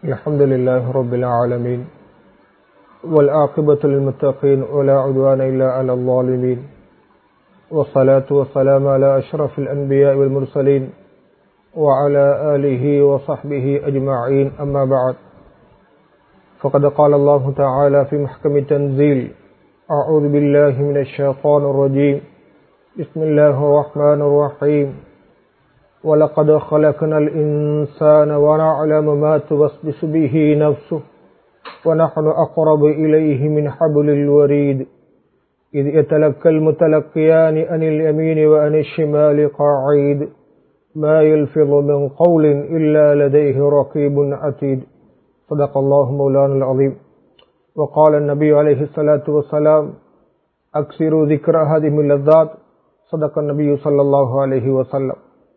الحمد لله رب العالمين والعاقبة للمتقين ولا عدوان إلا على الظالمين والصلاة والسلام على أشرف الأنبياء والمرسلين وعلى آله وصحبه أجمعين أما بعد فقد قال الله تعالى في محكم التنزيل أعوذ بالله من الشيطان الرجيم بسم الله الرحمن الرحيم ولقد خلقنا الإنسان ونعلم ما توسوس به نفسه ونحن أقرب إليه من حبل الوريد إذ يتلقى المتلقيان عن اليمين وعن الشمال قاعيد ما يلفظ من قول إلا لديه رقيب عتيد صدق الله مولانا العظيم وقال النبي عليه الصلاة والسلام أكثروا ذكر هذه اللذات صدق النبي صلى الله عليه وسلم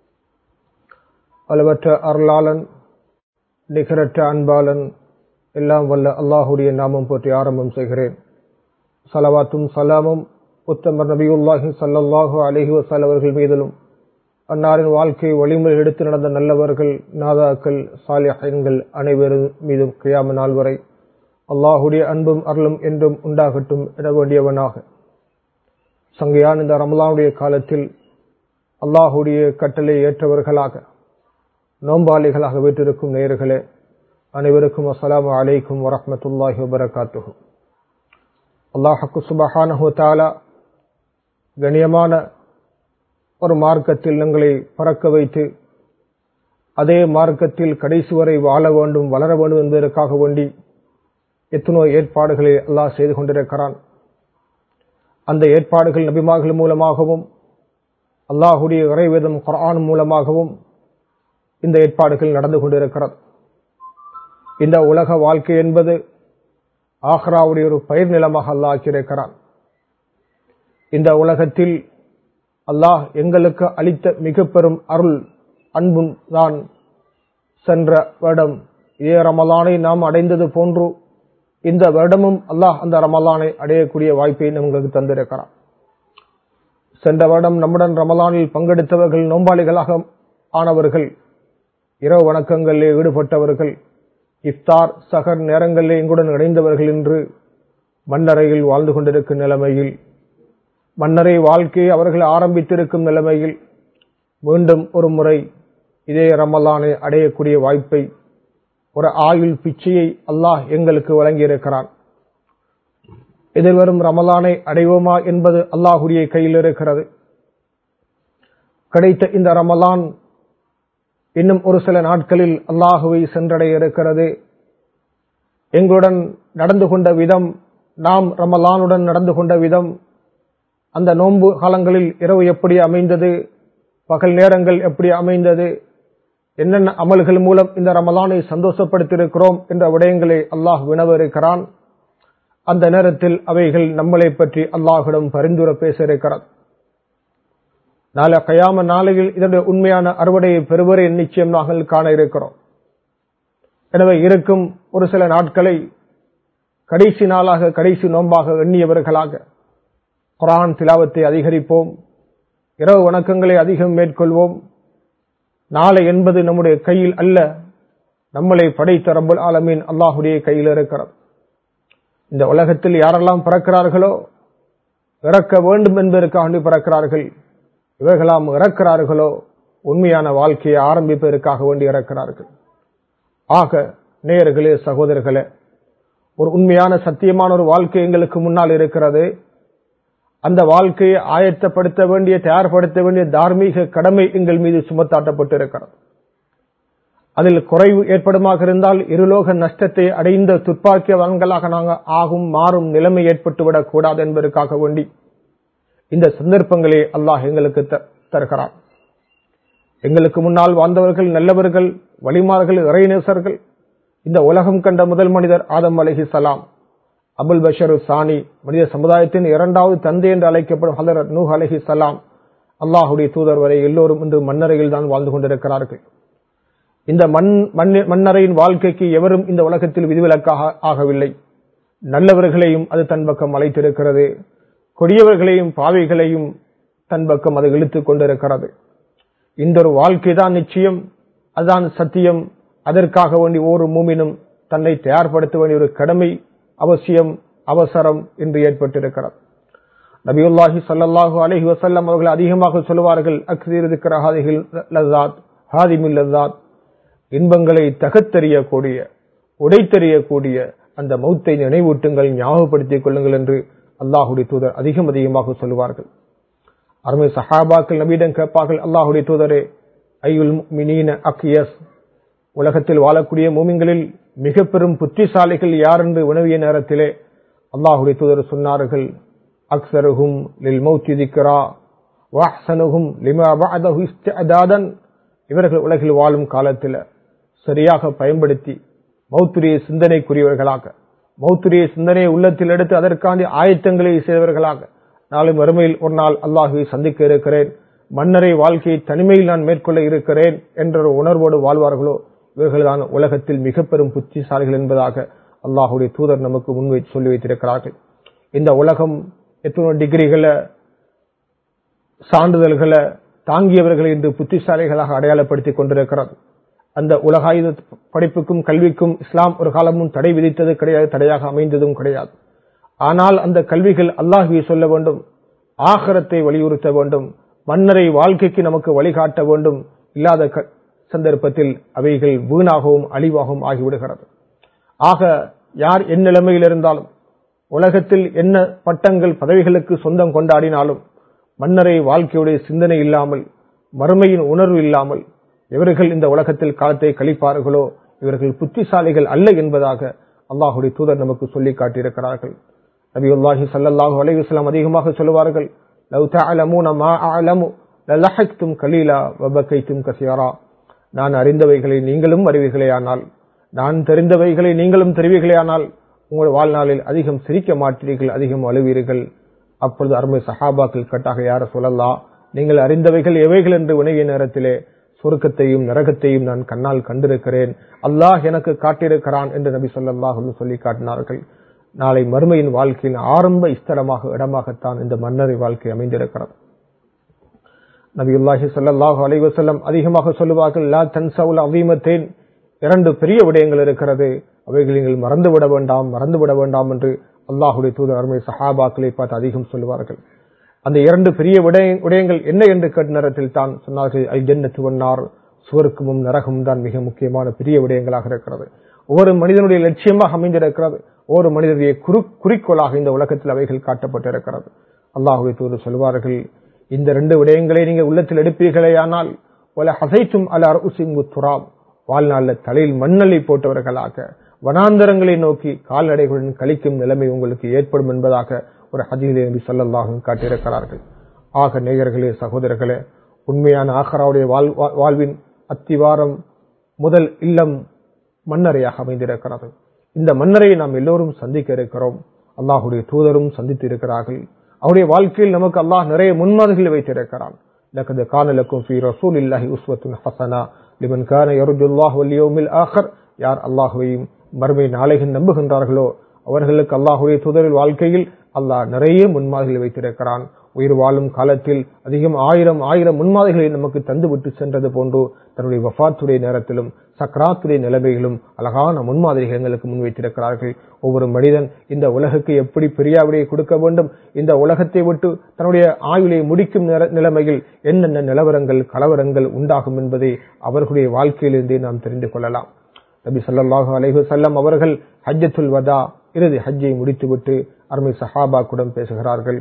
அளவற்ற அருளாளன் நிகரற்ற அன்பாளன் எல்லாம் வல்ல அல்லாஹுடைய நாமம் போற்றி ஆரம்பம் செய்கிறேன் சலவாத்தும் சலாமும் உத்தமர் நபியுல்லாஹி சல்லாஹூ அலஹி வசால் அவர்கள் மீதிலும் அன்னாரின் வாழ்க்கை வழிமுறை எடுத்து நடந்த நல்லவர்கள் நாதாக்கள் சாலிஹன்கள் அனைவரும் மீதும் கியாம நாள் வரை அல்லாஹுடைய அன்பும் அருளும் என்றும் உண்டாகட்டும் என வேண்டியவனாக சங்கையான் இந்த ரமலானுடைய காலத்தில் அல்லாஹுடைய கட்டளை ஏற்றவர்களாக நோம்பாளிகளாக வீட்டிருக்கும் நேயர்களே அனைவருக்கும் அஸ்லாம் அலைக்கும் வரமத்துல்லாஹி வபரகாத்துஹு அல்லாஹக்கு சுபஹானஹு தாலா கண்ணியமான ஒரு மார்க்கத்தில் எங்களை பறக்க வைத்து அதே மார்க்கத்தில் கடைசி வரை வாழ வேண்டும் வளர வேண்டும் என்பதற்காக வேண்டி எத்தனோ ஏற்பாடுகளை அல்லாஹ் செய்து கொண்டிருக்கிறான் அந்த ஏற்பாடுகள் நபிமார்கள் மூலமாகவும் அல்லாஹுடைய இறைவேதம் குரான் மூலமாகவும் இந்த ஏற்பாடுகள் நடந்து கொண்டிருக்கிறது இந்த உலக வாழ்க்கை என்பது ஆஹ்ராவுடைய ஒரு பயிர் நிலமாக அல்லாஹ் ஆக்கியிருக்கிறான் இந்த உலகத்தில் அல்லாஹ் எங்களுக்கு அளித்த மிக பெரும் அருள் அன்பும் தான் சென்ற வருடம் இதே ரமலானை நாம் அடைந்தது போன்று இந்த வருடமும் அல்லாஹ் அந்த ரமலானை அடையக்கூடிய வாய்ப்பை நமக்கு தந்திருக்கிறான் சென்ற வருடம் நம்முடன் ரமலானில் பங்கெடுத்தவர்கள் நோம்பாளிகளாக ஆனவர்கள் இரவு வணக்கங்களிலே ஈடுபட்டவர்கள் இஃப்தார் சகர் நேரங்களிலே எங்குடன் இணைந்தவர்கள் என்று மன்னரையில் வாழ்ந்து கொண்டிருக்கும் நிலைமையில் மன்னரை வாழ்க்கையை அவர்கள் ஆரம்பித்திருக்கும் நிலைமையில் மீண்டும் ஒரு முறை இதே ரமலானை அடையக்கூடிய வாய்ப்பை ஒரு ஆயுள் பிச்சையை அல்லாஹ் எங்களுக்கு வழங்கியிருக்கிறான் எதிர்வரும் ரமலானை அடைவோமா என்பது அல்லாஹுடைய கையில் இருக்கிறது கிடைத்த இந்த ரமலான் இன்னும் ஒரு சில நாட்களில் அல்லாஹுவை சென்றடைய இருக்கிறது எங்களுடன் நடந்து கொண்ட விதம் நாம் ரமலானுடன் நடந்து கொண்ட விதம் அந்த நோன்பு காலங்களில் இரவு எப்படி அமைந்தது பகல் நேரங்கள் எப்படி அமைந்தது என்னென்ன அமல்கள் மூலம் இந்த ரமலானை சந்தோஷப்படுத்தியிருக்கிறோம் என்ற விடயங்களை அல்லாஹ் வினவ அந்த நேரத்தில் அவைகள் நம்மளை பற்றி அல்லாஹிடம் பரிந்துரை பேச இருக்கிறது நாளை கயாம நாளையில் இதனுடைய உண்மையான அறுவடையை பெறுவரை நிச்சயம் நாங்கள் காண இருக்கிறோம் எனவே இருக்கும் ஒரு சில நாட்களை கடைசி நாளாக கடைசி நோன்பாக எண்ணியவர்களாக குரான் திலாவத்தை அதிகரிப்போம் இரவு வணக்கங்களை அதிகம் மேற்கொள்வோம் நாளை என்பது நம்முடைய கையில் அல்ல நம்மளை படைத்த ரப்பல் ஆலமீன் அல்லாஹுடைய கையில் இருக்கிறது இந்த உலகத்தில் யாரெல்லாம் பிறக்கிறார்களோ இறக்க வேண்டும் என்பதற்காக பிறக்கிறார்கள் இவர்களாம் இறக்கிறார்களோ உண்மையான வாழ்க்கையை ஆரம்பிப்பதற்காக வேண்டி இறக்கிறார்கள் ஆக நேயர்களே சகோதரர்களே ஒரு உண்மையான சத்தியமான ஒரு வாழ்க்கை எங்களுக்கு முன்னால் இருக்கிறது அந்த வாழ்க்கையை ஆயத்தப்படுத்த வேண்டிய தயார்படுத்த வேண்டிய தார்மீக கடமை எங்கள் மீது சுமத்தாட்டப்பட்டு இருக்கிறது அதில் குறைவு ஏற்படுமாக இருந்தால் இருலோக நஷ்டத்தை அடைந்த துப்பாக்கியவன்களாக நாங்கள் ஆகும் மாறும் நிலைமை ஏற்பட்டுவிடக் கூடாது என்பதற்காக வேண்டி இந்த சந்தர்ப்பங்களை அல்லாஹ் எங்களுக்கு தருகிறான் எங்களுக்கு முன்னால் வாழ்ந்தவர்கள் நல்லவர்கள் வழிமார்கள் இறைநேசர்கள் இந்த உலகம் கண்ட முதல் மனிதர் ஆதம் அலஹி சலாம் அபுல் பஷரு சானி மனித சமுதாயத்தின் இரண்டாவது தந்தை என்று அழைக்கப்படும் ஹலரத் நூஹ் அலஹி சலாம் அல்லாஹுடைய தூதர் வரை எல்லோரும் இன்று மன்னரையில் தான் வாழ்ந்து கொண்டிருக்கிறார்கள் இந்த மண் மன்னரையின் வாழ்க்கைக்கு எவரும் இந்த உலகத்தில் விதிவிலக்காக ஆகவில்லை நல்லவர்களையும் அது தன் பக்கம் அழைத்திருக்கிறது கொடியவர்களையும் பாவைகளையும் தன் பக்கம் அது இழுத்துக் கொண்டிருக்கிறது இந்த ஒரு வாழ்க்கை தான் நிச்சயம் அதுதான் சத்தியம் அதற்காக வேண்டி ஒரு மூமினும் தன்னை தயார்படுத்த வேண்டிய ஒரு கடமை அவசியம் அவசரம் என்று ஏற்பட்டிருக்கிறது நபியுல்லாஹி ஸல்லல்லாஹு அலைஹி வஸல்லம் அவர்கள் அதிகமாக சொல்லுவார்கள் அக்ஸீர் திக்ர ஹாதிஹில் லஸாத் ஹாதிமில் லஸாத் இன்பங்களை தகத்தெறியக்கூடிய உடைத்தெறியக்கூடிய அந்த மௌத்தை நினைவூட்டுங்கள் ஞாபகப்படுத்திக் கொள்ளுங்கள் என்று அல்லாஹுடைய தூதர் அதிகம் அதிகமாக சொல்லுவார்கள் அருமை சஹாபாக்கள் நபியிடம் கேட்பார்கள் அல்லாஹுடைய தூதரே ஐயுல் மினீன அக்யஸ் உலகத்தில் வாழக்கூடிய மூமிங்களில் மிக பெரும் புத்திசாலிகள் யார் என்று உணவிய நேரத்திலே அல்லாஹுடைய தூதர் சொன்னார்கள் அக்சருகும் லில் மௌத்தி திக்ரா வாஹ்சனுகும் லிமா பஅதஹு இஸ்திஅதாதன் இவர்கள் உலகில் வாழும் காலத்தில் சரியாக பயன்படுத்தி மௌத்துரிய சிந்தனைக்குரியவர்களாக மௌத்துரிய சிந்தனையை உள்ளத்தில் எடுத்து அதற்காண்டி ஆயத்தங்களை செய்தவர்களாக நாளை மறுமையில் ஒரு நாள் அல்லாஹுவை சந்திக்க இருக்கிறேன் மன்னரை வாழ்க்கையை தனிமையில் நான் மேற்கொள்ள இருக்கிறேன் என்ற ஒரு உணர்வோடு வாழ்வார்களோ இவர்கள்தான் உலகத்தில் மிக பெரும் புத்திசாலிகள் என்பதாக அல்லாஹுடைய தூதர் நமக்கு முன்வை சொல்லி வைத்திருக்கிறார்கள் இந்த உலகம் எத்தனை டிகிரிகளை சான்றிதழ்களை தாங்கியவர்கள் இன்று புத்திசாலிகளாக அடையாளப்படுத்திக் கொண்டிருக்கிறது அந்த உலகாயுத படிப்புக்கும் கல்விக்கும் இஸ்லாம் ஒரு காலமும் தடை விதித்தது கிடையாது தடையாக அமைந்ததும் கிடையாது ஆனால் அந்த கல்விகள் அல்லாஹுவை சொல்ல வேண்டும் ஆகரத்தை வலியுறுத்த வேண்டும் மன்னரை வாழ்க்கைக்கு நமக்கு வழிகாட்ட வேண்டும் இல்லாத சந்தர்ப்பத்தில் அவைகள் வீணாகவும் அழிவாகவும் ஆகிவிடுகிறது ஆக யார் என் நிலைமையில் இருந்தாலும் உலகத்தில் என்ன பட்டங்கள் பதவிகளுக்கு சொந்தம் கொண்டாடினாலும் மன்னரை வாழ்க்கையுடைய சிந்தனை இல்லாமல் மறுமையின் உணர்வு இல்லாமல் இவர்கள் இந்த உலகத்தில் காலத்தை கழிப்பார்களோ இவர்கள் புத்திசாலிகள் அல்ல என்பதாக அல்லாஹுடைய தூதர் நமக்கு சொல்லி காட்டியிருக்கிறார்கள் நபியுல்லாஹி சல்லாஹூ அலைவாஸ்லாம் அதிகமாக சொல்லுவார்கள் லவ் தஅலமூன மா அஅலமு லலஹக்தும் கலீலா வபகைத்தும் கசியாரா நான் அறிந்தவைகளை நீங்களும் அறிவீர்களே ஆனால் நான் தெரிந்தவைகளை நீங்களும் தெரிவீர்களே ஆனால் உங்கள் வாழ்நாளில் அதிகம் சிரிக்க மாட்டீர்கள் அதிகம் அழுவீர்கள் அப்பொழுது அருமை சஹாபாக்கள் கட்டாக யார சொல்லலா நீங்கள் அறிந்தவைகள் எவைகள் என்று உணவிய நேரத்திலே சொருக்கத்தையும் நரகத்தையும் நான் கண்ணால் கண்டிருக்கிறேன் அல்லாஹ் எனக்கு காட்டியிருக்கிறான் என்று நபி சொல்லாஹ் சொல்லி காட்டினார்கள் நாளை மறுமையின் வாழ்க்கையின் ஆரம்ப இஸ்தரமாக இடமாகத்தான் இந்த மன்னரை வாழ்க்கை அமைந்திருக்கிறது நபியுல்லாஹி சல்லாஹு அலைவசல்லம் அதிகமாக சொல்லுவார்கள் லா தன்சவுல் அவீமத்தேன் இரண்டு பெரிய விடயங்கள் இருக்கிறது அவைகள் நீங்கள் மறந்துவிட வேண்டாம் மறந்துவிட வேண்டாம் என்று அல்லாஹுடைய தூதர் அருமை சஹாபாக்களை பார்த்து அதிகம் சொல்லுவார்கள் அந்த இரண்டு பெரிய விடயங்கள் என்ன என்று கேட்ட நேரத்தில் தான் சொன்னார்கள் ஐ ஜன்னத்து வண்ணார் சுவருக்கமும் நரகமும் தான் மிக முக்கியமான பெரிய விடயங்களாக இருக்கிறது ஒவ்வொரு மனிதனுடைய லட்சியமாக அமைந்திருக்கிறது ஒவ்வொரு மனிதனுடைய குறு குறிக்கோளாக இந்த உலகத்தில் அவைகள் காட்டப்பட்டிருக்கிறது அல்லாஹுடைய தூதர் சொல்வார்கள் இந்த ரெண்டு விடயங்களை நீங்கள் உள்ளத்தில் எடுப்பீர்களேயானால் ஒல ஹசைத்தும் அலார் உசிங்கு துராப் வாழ்நாளில் தலையில் மண்ணள்ளி போட்டவர்களாக வனாந்தரங்களை நோக்கி கால்நடைகளுடன் கழிக்கும் நிலைமை உங்களுக்கு ஏற்படும் என்பதாக ஒரு ஹதீதை நபி சொல்லல்லாகும் காட்டியிருக்கிறார்கள் ஆக நேயர்களே சகோதரர்களே உண்மையான ஆகராவுடைய வாழ்வின் அத்திவாரம் முதல் இல்லம் மன்னரையாக அமைந்திருக்கிறது இந்த மன்னரையை நாம் எல்லோரும் சந்திக்க இருக்கிறோம் அல்லாஹுடைய தூதரும் சந்தித்து இருக்கிறார்கள் அவருடைய வாழ்க்கையில் நமக்கு அல்லாஹ் நிறைய முன்மாதிரிகள் வைத்திருக்கிறான் لقد كان لكم في رسول الله أسوة حسنة لمن كان يرجو الله واليوم الآخر யார் அல்லாஹுவையும் மறுமை நாளைகள் நம்புகின்றார்களோ அவர்களுக்கு அல்லாஹுடைய தூதரில் வாழ்க்கையில் அல்லாஹ் நிறைய முன்மாதிரிகள் வைத்திருக்கிறான் உயிர் வாழும் காலத்தில் அதிகம் ஆயிரம் ஆயிரம் முன்மாதிரிகளை நமக்கு தந்துவிட்டு சென்றது போன்று தன்னுடைய வஃத்துடைய நேரத்திலும் சக்ராத்துடைய நிலைமைகளும் அழகான முன்மாதிரிகள் எங்களுக்கு முன்வைத்திருக்கிறார்கள் ஒவ்வொரு மனிதன் இந்த உலகுக்கு எப்படி பிரியாவிடையை கொடுக்க வேண்டும் இந்த உலகத்தை விட்டு தன்னுடைய ஆயுளை முடிக்கும் நிலைமையில் என்னென்ன நிலவரங்கள் கலவரங்கள் உண்டாகும் என்பதை அவர்களுடைய வாழ்க்கையிலிருந்தே நாம் தெரிந்து கொள்ளலாம் நபி சல்லாஹு அலைஹு செல்லம் அவர்கள் ஹஜ்ஜத்துல் வதா இறுதி ஹஜ்ஜை முடித்துவிட்டு அருமை சஹாபாக்குடன் பேசுகிறார்கள்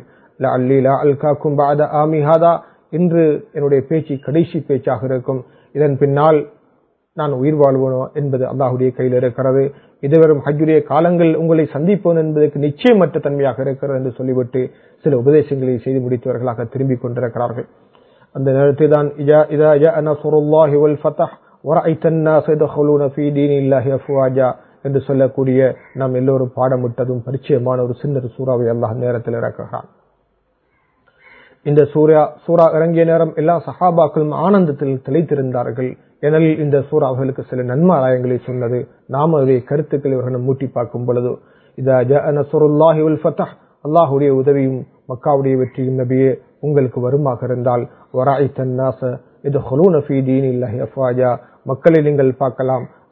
இன்று என்னுடைய பேச்சு கடைசி பேச்சாக இருக்கும் இதன் பின்னால் நான் உயிர் வாழ்வனோ என்பது அல்லாஹுடைய கையில் இருக்கிறது இதுவரும் ஹஜ்ஜுடைய காலங்கள் உங்களை சந்திப்போன் என்பதற்கு நிச்சயமற்ற தன்மையாக இருக்கிறது என்று சொல்லிவிட்டு சில உபதேசங்களை செய்து முடித்தவர்களாக திரும்பிக் கொண்டிருக்கிறார்கள் அந்த நேரத்தில் தான் என்று சொல்லக்கூடிய நாம் எல்லோரும் பாடமிட்டதும் பரிச்சயமான ஒரு சின்ன சூறாவை அல்லாஹ் நேரத்தில் இறக்குகிறான் இந்த சூர்யா சூறா இறங்கிய நேரம் எல்லா சஹாபாக்களும் ஆனந்தத்தில் திளைத்திருந்தார்கள் ஏனெனில் இந்த சூறா அவர்களுக்கு சில நன்மாராயங்களை சொன்னது நாம் அதனுடைய கருத்துக்களை இவர்கள் மூட்டி பார்க்கும் பொழுது இதா நசருல்லாஹி உல் ஃபத்தஹ் அல்லாஹுடைய உதவியும் மக்காவுடைய வெற்றியும் நபியே உங்களுக்கு வருமாக இருந்தால் வராய் தன்னாச இது ஹொலூன ஃபீ தீன் இல்லாஹி அஃபாஜா மக்களை நீங்கள் பார்க்கலாம்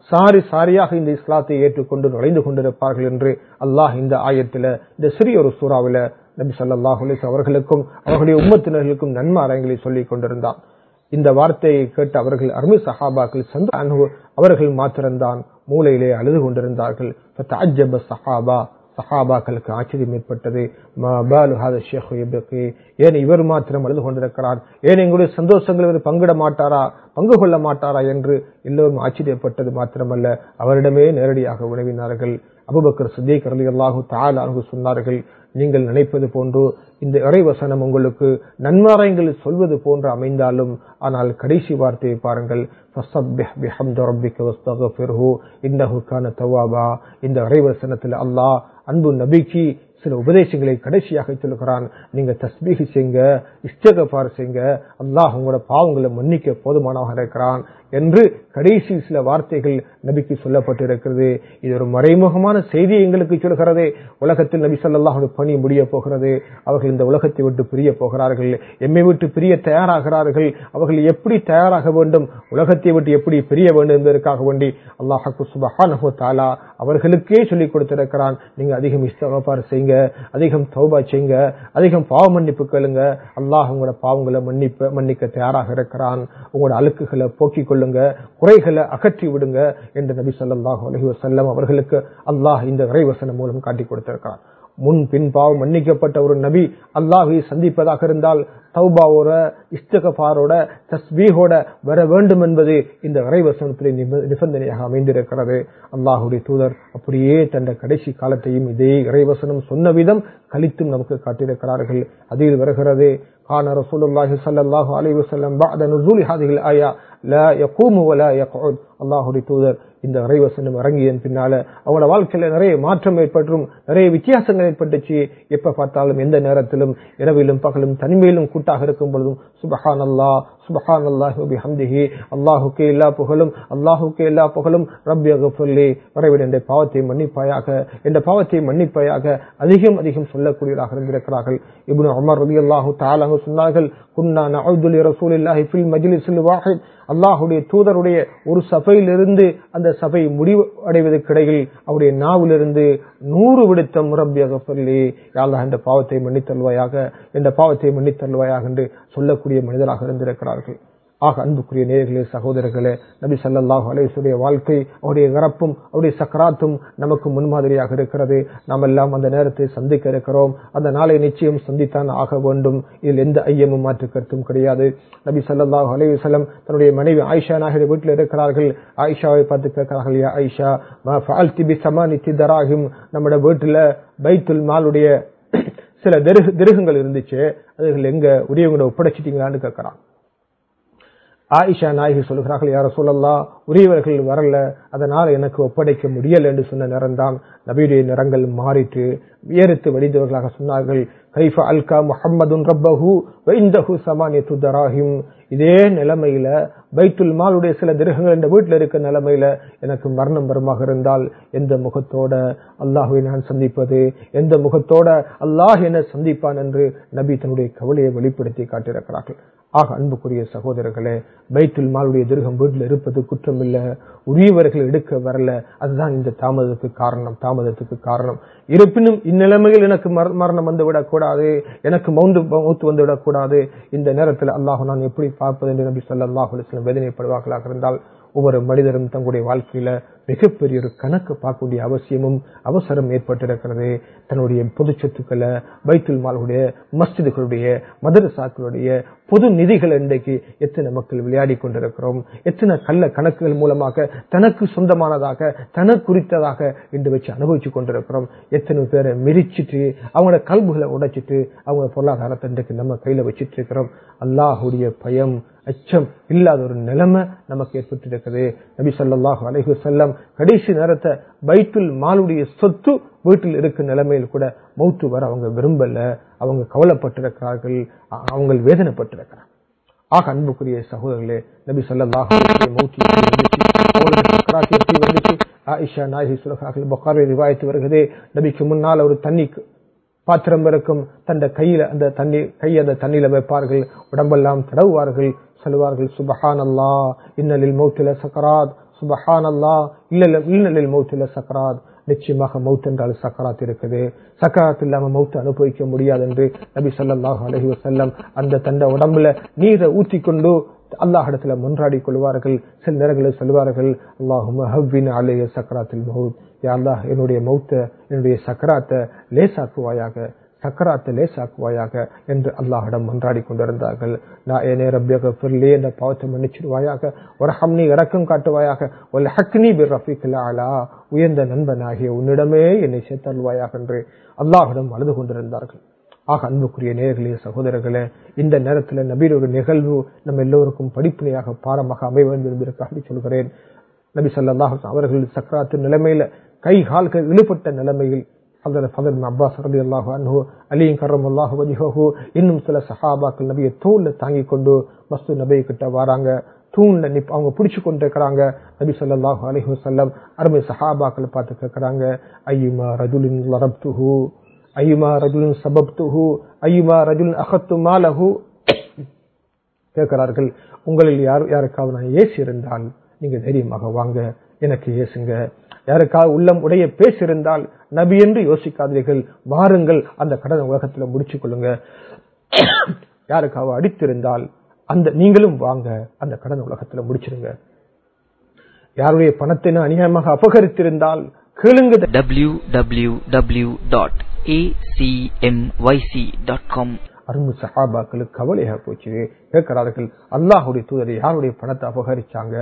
சாரி சாரியாக இந்த இஸ்லாத்தை ஏற்றுக்கொண்டு நுழைந்து கொண்டிருப்பார்கள் என்று அல்லாஹ் இந்த ஆயத்துல இந்த சிறிய ஒரு சூறாவில நபி ஸல்லல்லாஹு அலைஹி அவர்களுக்கும் அவர்களுடைய உம்மத்தினர்களுக்கும் நன்மை அரங்களை சொல்லிக் கொண்டிருந்தான் இந்த வார்த்தையை கேட்டு அவர்கள் அருமை சஹாபாக்கள் சந்த அனுபவ அவர்கள் மாத்திரம்தான் மூலையிலே அழுது கொண்டிருந்தார்கள் ஃபதஅஜ்ஜப சஹாபா சஹாபாக்களுக்கு ஆச்சரியம் ஏற்பட்டது மா பாலு ஹாத ஷேக் யப்கி ஏன் இவர் மாத்திரம் அழுது கொண்டிருக்கிறார் ஏன் எங்களுடைய சந்தோஷங்கள் இவர் பங்கிட மாட்டாரா பங்கு கொள்ள மாட்டாரா என்று எல்லோரும் ஆச்சரியப்பட்டது மாத்திரமல்ல அவரிடமே நேரடியாக உணவினார்கள் அபுபக்கர் சித்திக் ரலியல்லாஹு தஆலா அன்ஹு சொன்னார்கள் நீங்கள் நினைப்பது போன்று இந்த இறைவசனம் உங்களுக்கு நன்மாராயங்கள் சொல்வது போன்று அமைந்தாலும் ஆனால் கடைசி வார்த்தையை பாருங்கள் فَسَبِّحْ بِحَمْدِ رَبِّكَ وَاسْتَغْفِرْهُ إِنَّهُ كَانَ تَوَّابًا இந்த இறைவசனத்தில் அல்லாஹ் அன்பு நபிக்கு சில உபதேசங்களை கடைசியாக சொல்கிறான் நீங்க தஸ்பீஹ் செய்யுங்க இஸ்தகபார் செய்யுங்க அல்லாஹ் உங்களோட பாவங்களை மன்னிக்க போதுமானவக இருக்கிறான் என்று கடைசி சில வார்த்தைகள் நபிக்கு சொல்லப்பட்டிருக்கிறது இது ஒரு மறைமுகமான செய்தி எங்களுக்கு சொல்கிறது உலகத்தில் நபி ஸல்லல்லாஹு அலைஹி பணி முடிய போகிறது அவர்கள் இந்த உலகத்தை விட்டு பிரிய போகிறார்கள் எம்மை விட்டு பிரிய தயாராகிறார்கள் அவர்கள் எப்படி தயாராக வேண்டும் உலகத்தை விட்டு எப்படி பிரிய வேண்டும் என்பதற்காக வேண்டி அல்லாஹ் சுபஹானஹு வ தஆலா அவர்களுக்கே சொல்லிக் கொடுத்திருக்கிறான் நீங்க அதிகம் இஸ்தகபார் செய்யுங்க அதிகம் தௌபா செய்யுங்க அதிகம் பாவ மன்னிப்பு கேளுங்க அல்லாஹ் உங்களோட பாவங்களை மன்னிப்ப மன்னிக்க தயாராக இருக்கிறான் உங்களோட அழுக்குகளை போக்கிக் கொள்ளுங்க குறைகளை அகற்றி விடுங்க என்று நபி ஸல்லல்லாஹு அலைஹி வஸல்லம் அவர்களுக்கு அல்லாஹ் இந்த இறைவசனம் மூலம் காட்டி கொடுத்திருக்கிறான் முன் பின் பாவம் மன்னிக்கப்பட்ட ஒரு நபி அல்லாஹை சந்திப்பதாக இருந்தால் தௌபாவோட இஸ்தகபாரோட தஸ்பீஹோட வர வேண்டும் என்பது இந்த இறைவசனத்திலே நிப- நிபந்தனையாக அமைந்திருக்கிறது அல்லாஹுடைய தூதர் அப்படியே தன் கடைசி காலத்தையும் இதே இறைவசனம் சொன்ன விதம் கழித்தும் நமக்கு காட்டியிருக்கிறார்கள் அதில் வருகிறது கான ரசூலுல்லாஹி ஸல்லல்லாஹு அலைஹி வஸல்லம் பஅத நுஸூலி ஹாதிஹில் ஆயா லா யகூமு வலா யக்உத் அல்லாஹுடைய தூதர் இந்த இறைவசனம் இறங்கியதன் பின்னால அவங்களோட வாழ்க்கையில நிறைய மாற்றம் ஏற்பட்டும் நிறைய வித்தியாசங்கள் ஏற்பட்டுச்சு எப்ப பார்த்தாலும் எந்த நேரத்திலும் இரவிலும் பகலும் தனிமையிலும் கூட்டாக இருக்கும் பொழுதும் சுபஹான் அல்லா சுபஹான் அல்லாஹி ஹம்திஹி அல்லாஹுக்கே எல்லா புகழும் அல்லாஹுக்கே எல்லா புகழும் ரப்பி அகஃபுல்லி வரைவிட என்ற பாவத்தை மன்னிப்பாயாக என்ற பாவத்தை மன்னிப்பாயாக அதிகம் அதிகம் சொல்லக்கூடியவராக இருந்திருக்கிறார்கள் இப்னு உமர் ரலியல்லாஹு தஆலா சொன்னார்கள் குன்னா நஅுது லி ரசூலில்லாஹி ஃபில் மஜ்லிஸில் வாஹித் அல்லாஹுடைய தூதருடைய ஒரு சபையிலிருந்து அந்த சபை முடிவு அடைவதற்கிடையில் அவருடைய நாவிலிருந்து நூறு விடுத்த முரப்பியாக சொல்லி யாழ்லா என்ற பாவத்தை மன்னித்தல்வாயாக என்ற பாவத்தை மன்னித்தல்வாயாக என்று சொல்லக்கூடிய மனிதராக இருந்திருக்கிறார்கள் ஆக அன்புக்குரிய நேயர்களே சகோதரர்களே நபி ஸல்லல்லாஹு அலைஹி வஸல்லம் வாழ்க்கை அவருடைய இறப்பும் அவருடைய சக்கராத்தும் நமக்கு முன்மாதிரியாக இருக்கிறது நாம் எல்லாம் அந்த நேரத்தை சந்திக்க இருக்கிறோம் அந்த நாளை நிச்சயம் சந்தித்தான் ஆக வேண்டும் இதில் எந்த ஐயமும் மாற்று கருத்தும் கிடையாது நபி ஸல்லல்லாஹு அலைஹி வஸல்லம் தன்னுடைய மனைவி ஆயிஷா நாயகர் வீட்டில் இருக்கிறார்கள் ஆயிஷாவை பார்த்து கேட்கிறார்கள் யா ஆயிஷா மா ஃபஅல்தி பி சமானித்தி தராஹிம் நம்முடைய வீட்டுல பைத்துல் மாலுடைய சில திருகு திருகங்கள் இருந்துச்சு அதுகள் எங்க உரியவங்களை ஒப்படைச்சிட்டீங்களான்னு கேட்கறான் ஆயிஷா நாயகி சொல்கிறார்கள் யார சொல்லல்லா உரியவர்கள் வரல அதனால் எனக்கு ஒப்படைக்க முடியல என்று சொன்ன நேரம்தான் நபியுடைய நிறங்கள் மாறிட்டு வியரித்து வடிந்தவர்களாக சொன்னார்கள் கைஃப அல்கா முஹம்மதுன் ரப்பஹு வைந்தஹு சமானியத்து தராஹிம் இதே நிலைமையில பைத்துல் மாலுடைய சில திருகங்கள் இந்த வீட்டில் இருக்க நிலைமையில எனக்கு மரணம் வருமாக இருந்தால் எந்த முகத்தோட அல்லாஹுவை நான் சந்திப்பது எந்த முகத்தோட அல்லாஹ் என்ன சந்திப்பான் என்று நபி தன்னுடைய கவலையை வெளிப்படுத்தி காட்டியிருக்கிறார்கள் ஆக அன்புக்குரிய சகோதரர்களே பைத்துல் மாலுடைய திருகம் வீட்டில் இருப்பது குற்றம் இல்ல உரியவர்கள் எடுக்க வரல அதுதான் இந்த தாமதத்துக்கு காரணம் தாமதத்துக்கு காரணம் இருப்பினும் இந்நிலைமையில் எனக்கு மர- மரணம் வந்து விடக்கூடாது எனக்கு மௌந்து மௌத்து வந்து விடக்கூடாது இந்த நேரத்தில் அல்லாஹ் நான் எப்படி பார்ப்பது என்று நபி ஸல்லல்லாஹு அலைஹி வஸல்லம் வேதனைப்படுவார்களாக இருந்தால் ஒவ்வொரு மனிதரும் தங்களுடைய வாழ்க்கையில மிகப்பெரிய ஒரு கணக்கு பார்க்கக்கூடிய அவசியமும் அவசரம் ஏற்பட்டிருக்கிறது தன்னுடைய பொது சொத்துக்களை பைத்துல் மாலுடைய மஸ்ஜிதுகளுடைய மதரசாக்களுடைய பொது நிதிகள் இன்றைக்கு எத்தனை மக்கள் விளையாடி கொண்டிருக்கிறோம் எத்தனை கள்ள கணக்குகள் மூலமாக தனக்கு சொந்தமானதாக தனக்கு குறித்ததாக இன்று வச்சு அனுபவிச்சு கொண்டிருக்கிறோம் எத்தனை பேரை மிரிச்சிட்டு அவங்களோட கல்புகளை உடைச்சிட்டு அவங்க பொருளாதாரத்தை இன்றைக்கு நம்ம கையில வச்சிட்டு இருக்கிறோம் அல்லாஹுடைய பயம் அச்சம் இல்லாத ஒரு நிலைமை நமக்கு ஏற்பட்டிருக்குது நபி ஸல்லல்லாஹு அலைஹி வஸல்லம் கடைசி நேரத்தை பைத்துல் மாலுடைய சொத்து வீட்டில் இருக்கும் நிலைமையில் கூட மௌத்து வர அவங்க விரும்பல அவங்க கவலைப்பட்டிருக்கிறார்கள் அ- அவங்க வேதனைப்பட்டிருக்கிறார் ஆக அன்புக்குரிய சகோதரர்களே நபி ஸல்லல்லாஹு அலைஹி வஸல்லம் மௌத்து எப்படி வந்துச்சு அவங்களுக்கு சக்கராத்து எப்படி வந்துச்சு ஆயிஷா நாயகி சுலகாக்கள் புகாரி ரிவாயத்து வருகிறதே நபிக்கு முன்னால் ஒரு தண்ணி பாத்திரம் இருக்கும் தந்த கையில அந்த தண்ணி கை அந்த தண்ணியில வைப்பார்கள் உடம்பெல்லாம் தடவுவார்கள் சொல்லுவார்கள் சுபஹான் அல்லா இன்னலில் மௌத்தில சக்கராத் சுபஹான் அல்லா இல்ல இல்லலில் மௌத்தில சக்கராத் நிச்சயமாக மவுத் என்றால் சக்கராத் இருக்குது சக்கராத் இல்லாம மவுத்து அனுபவிக்க முடியாது என்று நபி ஸல்லல்லாஹு அலைஹி வஸல்லம் அந்த தந்த உடம்புல நீரை ஊத்தி கொண்டு அல்லாஹிடத்துல மன்றாடி கொள்வார்கள் சில நேரங்களில் சொல்வார்கள் அல்லாஹும் ஹவ்வின் அலைய சக்கராத்தில் மவுத் யா அல்லாஹ் என்னுடைய மௌத்த என்னுடைய சக்கராத்தை லேசாக்குவாயாக சக்கராத்தை லேசாக்குவாயாக என்று அல்லாஹிடம் மன்றாடி கொண்டிருந்தார்கள் நான் என்னே ரப்பியாக பிறலே என்ற பாவத்தை மன்னிச்சிடுவாயாக ஒரு ஹம்னி இறக்கம் காட்டுவாயாக ஒரு ஹக்னி பிர் ரஃபீக்கில் அலா உயர்ந்த நண்பனாகிய உன்னிடமே என்னை சேர்த்தல்வாயாக என்று அல்லாஹிடம் அழுது கொண்டிருந்தார்கள் ஆக அன்புக்குரிய நேர்களே சகோதரர்களே இந்த நேரத்தில் நபீர் ஒரு நிகழ்வு நம்ம எல்லோருக்கும் படிப்பினையாக பாரமாக அமைய வேண்டும் என்பதற்காக சொல்கிறேன் நபி சல்லாஹ் அவர்கள் சக்கராத்து நிலைமையில கை கால்கள் இழுபட்ட நிலைமையில் ஹதரத் ஹதரத் அப்பாஸ் ரதி அல்லாஹு அன்ஹு அலியும் கரம் அல்லாஹு வஜிஹு இன்னும் சில சஹாபாக்கள் நபியை தோல்ல தாங்கி கொண்டு மஸ்து நபி கிட்ட வராங்க தூண்ல நிப் அவங்க பிடிச்சு கொண்டு இருக்கிறாங்க நபி சொல்லாஹு அலஹி வசல்லம் அருமை சஹாபாக்கள் பார்த்து கேட்கிறாங்க ஐயுமா ரஜுலின் லரப்துஹு ஐயுமா ரஜுலின் சபப்துஹு ஐயுமா ரஜுலின் அகத்து மாலஹு கேட்கிறார்கள் உங்களில் யார் யாருக்காவது நான் ஏசி இருந்தால் நீங்க தைரியமாக வாங்க எனக்கு ஏசுங்க யாருக்காவது உள்ளம் உடைய பேசியிருந்தால் நபி என்று யோசிக்காதீர்கள் வாருங்கள் அந்த கடனை உலகத்துல முடிச்சு கொள்ளுங்க யாருக்காவது அடித்திருந்தால் அந்த நீங்களும் வாங்க அந்த கடன் உலகத்துல முடிச்சிருங்க யாருடைய பணத்தை அநியாயமாக அபகரித்திருந்தால் கேளுங்க www.acmyc.com அரும்பு சஹாபாக்களுக்கு கவலையாக போச்சு கேட்கிறார்கள் அல்லாஹுடைய தூதரை யாருடைய பணத்தை அபகரிச்சாங்க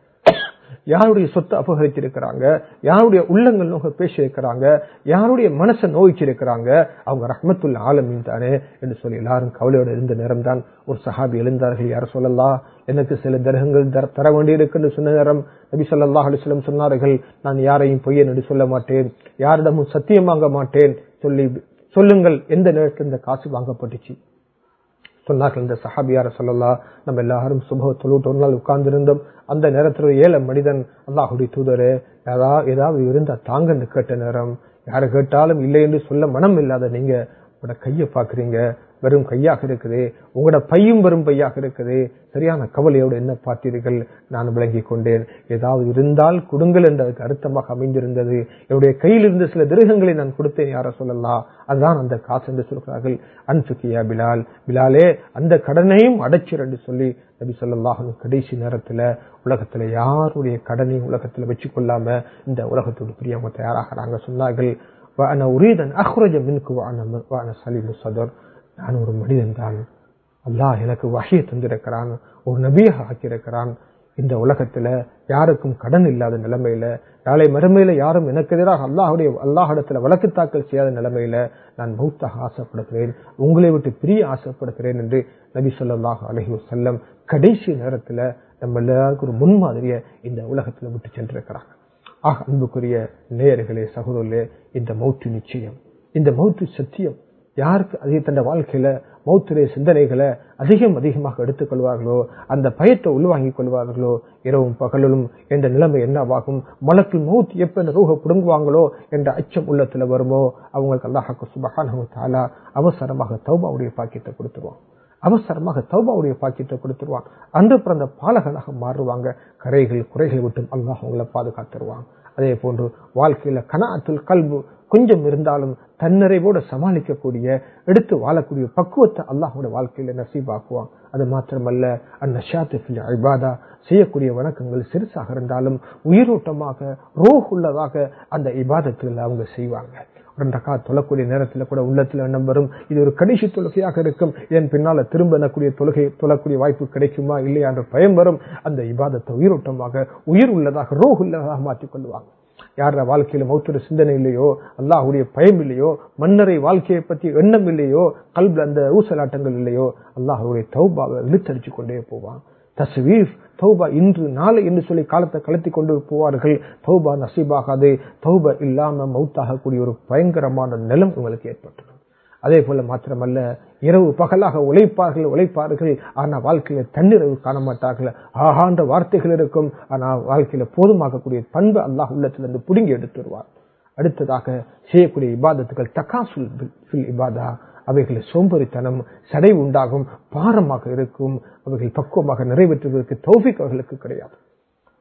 யாருடைய சொத்தை அபகரிச்சிருக்கிறாங்க யாருடைய உள்ளங்கள் நோக பேசியிருக்கிறாங்க யாருடைய மனசை நோய்ச்சிருக்கிறாங்க அவங்க ரஹ்மத்துல்ல ஆலமீன் தானே என்று சொல்லி எல்லாரும் கவலையோடு இருந்த நேரம் தான் ஒரு சஹாபி எழுந்தார்கள் யார் சொல்லலாம் எனக்கு சில தரகங்கள் தர வேண்டியிருக்குன்னு சொன்ன நேரம் நபி சொல்லா அலிஸ்லம் சொன்னார்கள் நான் யாரையும் பொய்யன் என்று சொல்ல மாட்டேன் யாரிடமும் சத்தியம் வாங்க மாட்டேன் சொல்லி சொல்லுங்கள் எந்த நேரத்தில் இந்த காசு வாங்கப்பட்டுச்சு சொன்னார்கள் இந்த சஹாபியார சொல்லலாம் நம்ம எல்லாரும் சுப தொழுட்டு ஒரு நாள் உட்கார்ந்திருந்தோம் அந்த நேரத்தில் ஏழை மனிதன் அல்லாஹுடைய தூதரே ஏதாவது ஏதாவது இருந்தா தாங்கன்னு கேட்ட நேரம் யாரு கேட்டாலும் இல்லை என்று சொல்ல மனம் இல்லாத நீங்க உங்களோட கையை பாக்குறீங்க வெறும் கையாக இருக்குது உங்களோட பையும் வெறும் பையாக இருக்குது சரியான கவலையோடு என்ன பார்த்தீர்கள் நான் விளங்கி கொண்டேன் ஏதாவது இருந்தால் கொடுங்கள் என்றதுக்கு அர்த்தமாக அமைந்திருந்தது என்னுடைய கையில் இருந்த சில திருகங்களை நான் கொடுத்தேன் யார சொல்லலாம் அதுதான் அந்த காசு என்று சொல்கிறார்கள் அன்சுக்கியா பிலால் பிலாலே அந்த கடனையும் அடைச்சிர் என்று சொல்லி நபி சொல்லாஹ் கடைசி நேரத்துல உலகத்துல யாருடைய கடனையும் உலகத்துல வச்சு கொள்ளாம இந்த உலகத்தோடு பிரியவங்க தயாராகிறாங்க சொன்னார்கள் உரீதன் அஹ்ரஜ மின்கு வான சலீமு சதர் நான் ஒரு மனிதன் தான் அல்லாஹ் எனக்கு வகையை தந்திருக்கிறான் ஒரு நபியாக ஆக்கியிருக்கிறான் இந்த உலகத்துல யாருக்கும் கடன் இல்லாத நிலைமையில நாளை மறுமையில யாரும் எனக்கு எதிராக அல்லாஹுடைய அல்லாஹிடத்துல வழக்கு தாக்கல் செய்யாத நிலைமையில நான் மௌத்தாக ஆசைப்படுகிறேன் உங்களை விட்டு பிரிய ஆசைப்படுகிறேன் என்று நபி சொல்லாஹ் அலஹி வசல்லம் கடைசி நேரத்துல நம்ம எல்லாருக்கும் ஒரு முன்மாதிரிய இந்த உலகத்துல விட்டு சென்றிருக்கிறாங்க ஆக அன்புக்குரிய நேயர்களே சகோதரர்களே இந்த மௌத்து நிச்சயம் இந்த மௌத்து சத்தியம் யாருக்கு அதிக தந்த வாழ்க்கையில மௌத்துடைய சிந்தனைகளை அதிகம் அதிகமாக எடுத்துக்கொள்வார்களோ அந்த பயத்தை உள்வாங்கிக் கொள்வார்களோ இரவும் பகலிலும் என்ற நிலைமை என்னவாகும் மலக்கில் மௌத் எப்ப இந்த ரூக புடுங்குவாங்களோ என்ற அச்சம் உள்ளத்துல வருமோ அவங்களுக்கு அல்லாஹாக்கு சுபகான தாலா அவசரமாக தௌபாவுடைய பாக்கியத்தை கொடுத்துருவான் அவசரமாக தௌபாவுடைய பாக்கியத்தை கொடுத்துருவான் அன்று பிறந்த பாலகனாக மாறுவாங்க கரைகள் குறைகளை விட்டும் அல்லாஹ் அவங்களை பாதுகாத்துருவான் அதே போன்று வாழ்க்கையில கனாத்துல் கல்பு கொஞ்சம் இருந்தாலும் தன்னிறைவோடு சமாளிக்கக்கூடிய எடுத்து வாழக்கூடிய பக்குவத்தை அல்லாஹோட வாழ்க்கையில நசீபாக்குவான் அது மாத்திரமல்ல அந்நஷாத்து ஐபாதா செய்யக்கூடிய வணக்கங்கள் சிறுசாக இருந்தாலும் உயிரோட்டமாக ரோஹ் உள்ளதாக அந்த இபாதத்தில் அவங்க செய்வாங்க ரெண்டக்கா தொழக்கூடிய நேரத்தில் கூட உள்ளத்துல எண்ணம் வரும் இது ஒரு கடைசி தொழுகையாக இருக்கும் இதன் பின்னால திரும்ப எனக்கூடிய தொழுகை தொழக்கூடிய வாய்ப்பு கிடைக்குமா இல்லையா என்ற பயம் வரும் அந்த இபாதத்தை உயிரோட்டமாக உயிர் உள்ளதாக ரோஹ் உள்ளதாக மாற்றிக் கொள்வாங்க யார வாழ்க்கையில மௌத்துற சிந்தனை இல்லையோ அல்லாஹுடைய பயம் இல்லையோ மன்னரை வாழ்க்கையை பற்றி எண்ணம் இல்லையோ கல்வி அந்த ஊசலாட்டங்கள் இல்லையோ அல்லாஹுடைய தௌபாவை இழுத்தடிச்சு கொண்டே போவான் தஸ்வீஃப் தௌபா இன்று நாளை என்று சொல்லி காலத்தை கலத்தி கொண்டு போவார்கள் தௌபா நசீபாகாது தௌபா இல்லாம மௌத்தாகக்கூடிய ஒரு பயங்கரமான நிலம் உங்களுக்கு ஏற்பட்டுடும் அதே போல மாத்திரமல்ல இரவு பகலாக உழைப்பார்கள் உழைப்பார்கள் ஆனா வாழ்க்கையில தன்னிரவு காண மாட்டார்கள் ஆகான்ற வார்த்தைகள் இருக்கும் ஆனா வாழ்க்கையில போதுமாகக்கூடிய பண்பு அல்லாஹ் உள்ளத்திலிருந்து புடுங்கி எடுத்துருவார் அடுத்ததாக செய்யக்கூடிய இபாதத்துகள் தக்காசுல் இபாதா அவைகளை சோம்பரித்தனம் சடை உண்டாகும் பாரமாக இருக்கும் அவைகள் பக்குவமாக நிறைவேற்றுவதற்கு தௌஃபிக் அவர்களுக்கு கிடையாது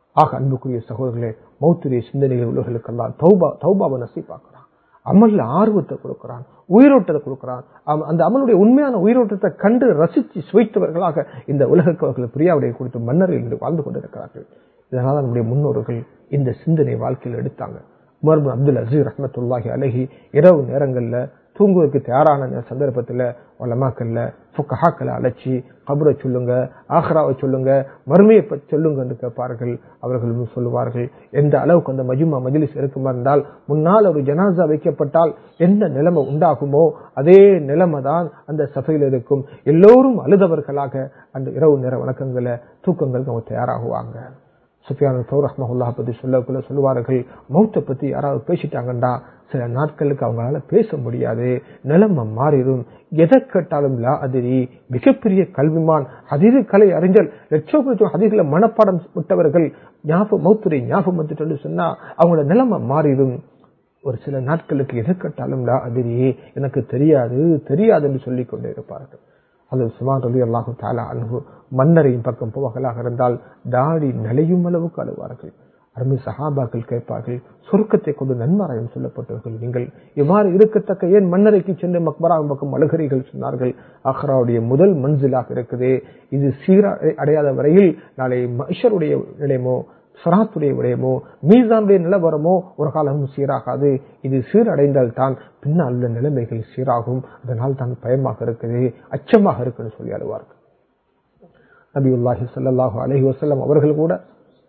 ஆக அன்புக்குரிய சகோதரர்களே மௌத்துரிய சிந்தனைகள் உள்ளவர்களுக்கெல்லாம் தௌபா தௌபாவை நசீப்பாக்குறான் அமல்ல ஆர்வத்தை கொடுக்கிறான் உயிரோட்டத்தை கொடுக்கிறான் அவன் அந்த அமலுடைய உண்மையான உயிரோட்டத்தை கண்டு ரசித்து சுவைத்தவர்களாக இந்த உலகக்கு அவர்கள் பிரியாவுடைய கொடுத்து மன்னரில் இருந்து வாழ்ந்து கொண்டிருக்கிறார்கள் இதனால நம்முடைய முன்னோர்கள் இந்த சிந்தனை வாழ்க்கையில் எடுத்தாங்க உமர் பின் அப்துல் அசீர் ரஹமத்துல்லாஹி அலஹி இரவு நேரங்கள்ல தூங்குவதற்கு தயாரான சந்தர்ப்பத்தில் வளமாக்கல்ல ஃபுக்கஹாக்களை அழைச்சி கபரை சொல்லுங்க ஆஹ்ராவை சொல்லுங்க மறுமையை பற்றி சொல்லுங்க என்று கேட்பார்கள் அவர்கள் சொல்லுவார்கள் எந்த அளவுக்கு அந்த மஜுமா மஜிலிஸ் இருக்குமா இருந்தால் முன்னால் ஒரு ஜனாசா வைக்கப்பட்டால் எந்த நிலைமை உண்டாகுமோ அதே நிலைமை தான் அந்த சபையில் இருக்கும் எல்லோரும் அழுதவர்களாக அந்த இரவு நேர வணக்கங்களை தூக்கங்களுக்கு அவங்க தயாராகுவாங்க சுஃபியான தௌர் ரஹ்மஹுல்லா பத்தி சொல்லக்குள்ள சொல்லுவார்கள் மௌத்தை பத்தி யாராவது பேசிட்டாங்கண்டா சில நாட்களுக்கு அவங்களால பேச முடியாது நிலைமை மாறிடும் எதை கேட்டாலும் லா அதிரி மிகப்பெரிய கல்விமான் அதிரு கலை அறிஞர் லட்சம் லட்சம் அதிகள மனப்பாடம் விட்டவர்கள் ஞாபகம் மௌத்துரை ஞாபகம் வந்துட்டு சொன்னா அவங்களோட நிலைமை மாறிடும் ஒரு சில நாட்களுக்கு எதை கேட்டாலும் லா அதிரி எனக்கு தெரியாது தெரியாதுன்னு சொல்லிக் கொண்டே இருப்பார்கள் அது சுமார் ரவி அல்லாஹு தாலா அன்பு மன்னரையும் பக்கம் போவர்களாக இருந்தால் தாடி நலையும் அளவுக்கு அழுவார்கள் அருமை சஹாபாக்கள் கேட்பார்கள் சொர்க்கத்தை கொண்டு நன்மாராயம் சொல்லப்பட்டவர்கள் நீங்கள் இவ்வாறு இருக்கத்தக்க ஏன் மன்னரைக்கு சென்று மக்பரா பக்கம் அழுகிறீர்கள் சொன்னார்கள் அஹ்ராவுடைய முதல் மன்சிலாக இருக்குது இது சீரா அடையாத வரையில் நாளை மஷருடைய நிலையமோ சராத்துடைய விடயமோ மீசானுடைய நிலவரமோ ஒரு காலமும் சீராகாது இது சீரடைந்தால் தான் பின்னால் உள்ள நிலைமைகள் சீராகும் அதனால் தான் பயமாக இருக்குது அச்சமாக இருக்குன்னு சொல்லி அழுவார்கள் நபியுல்லாஹி சல்லாஹூ அலஹி வசல்லம் அவர்கள் கூட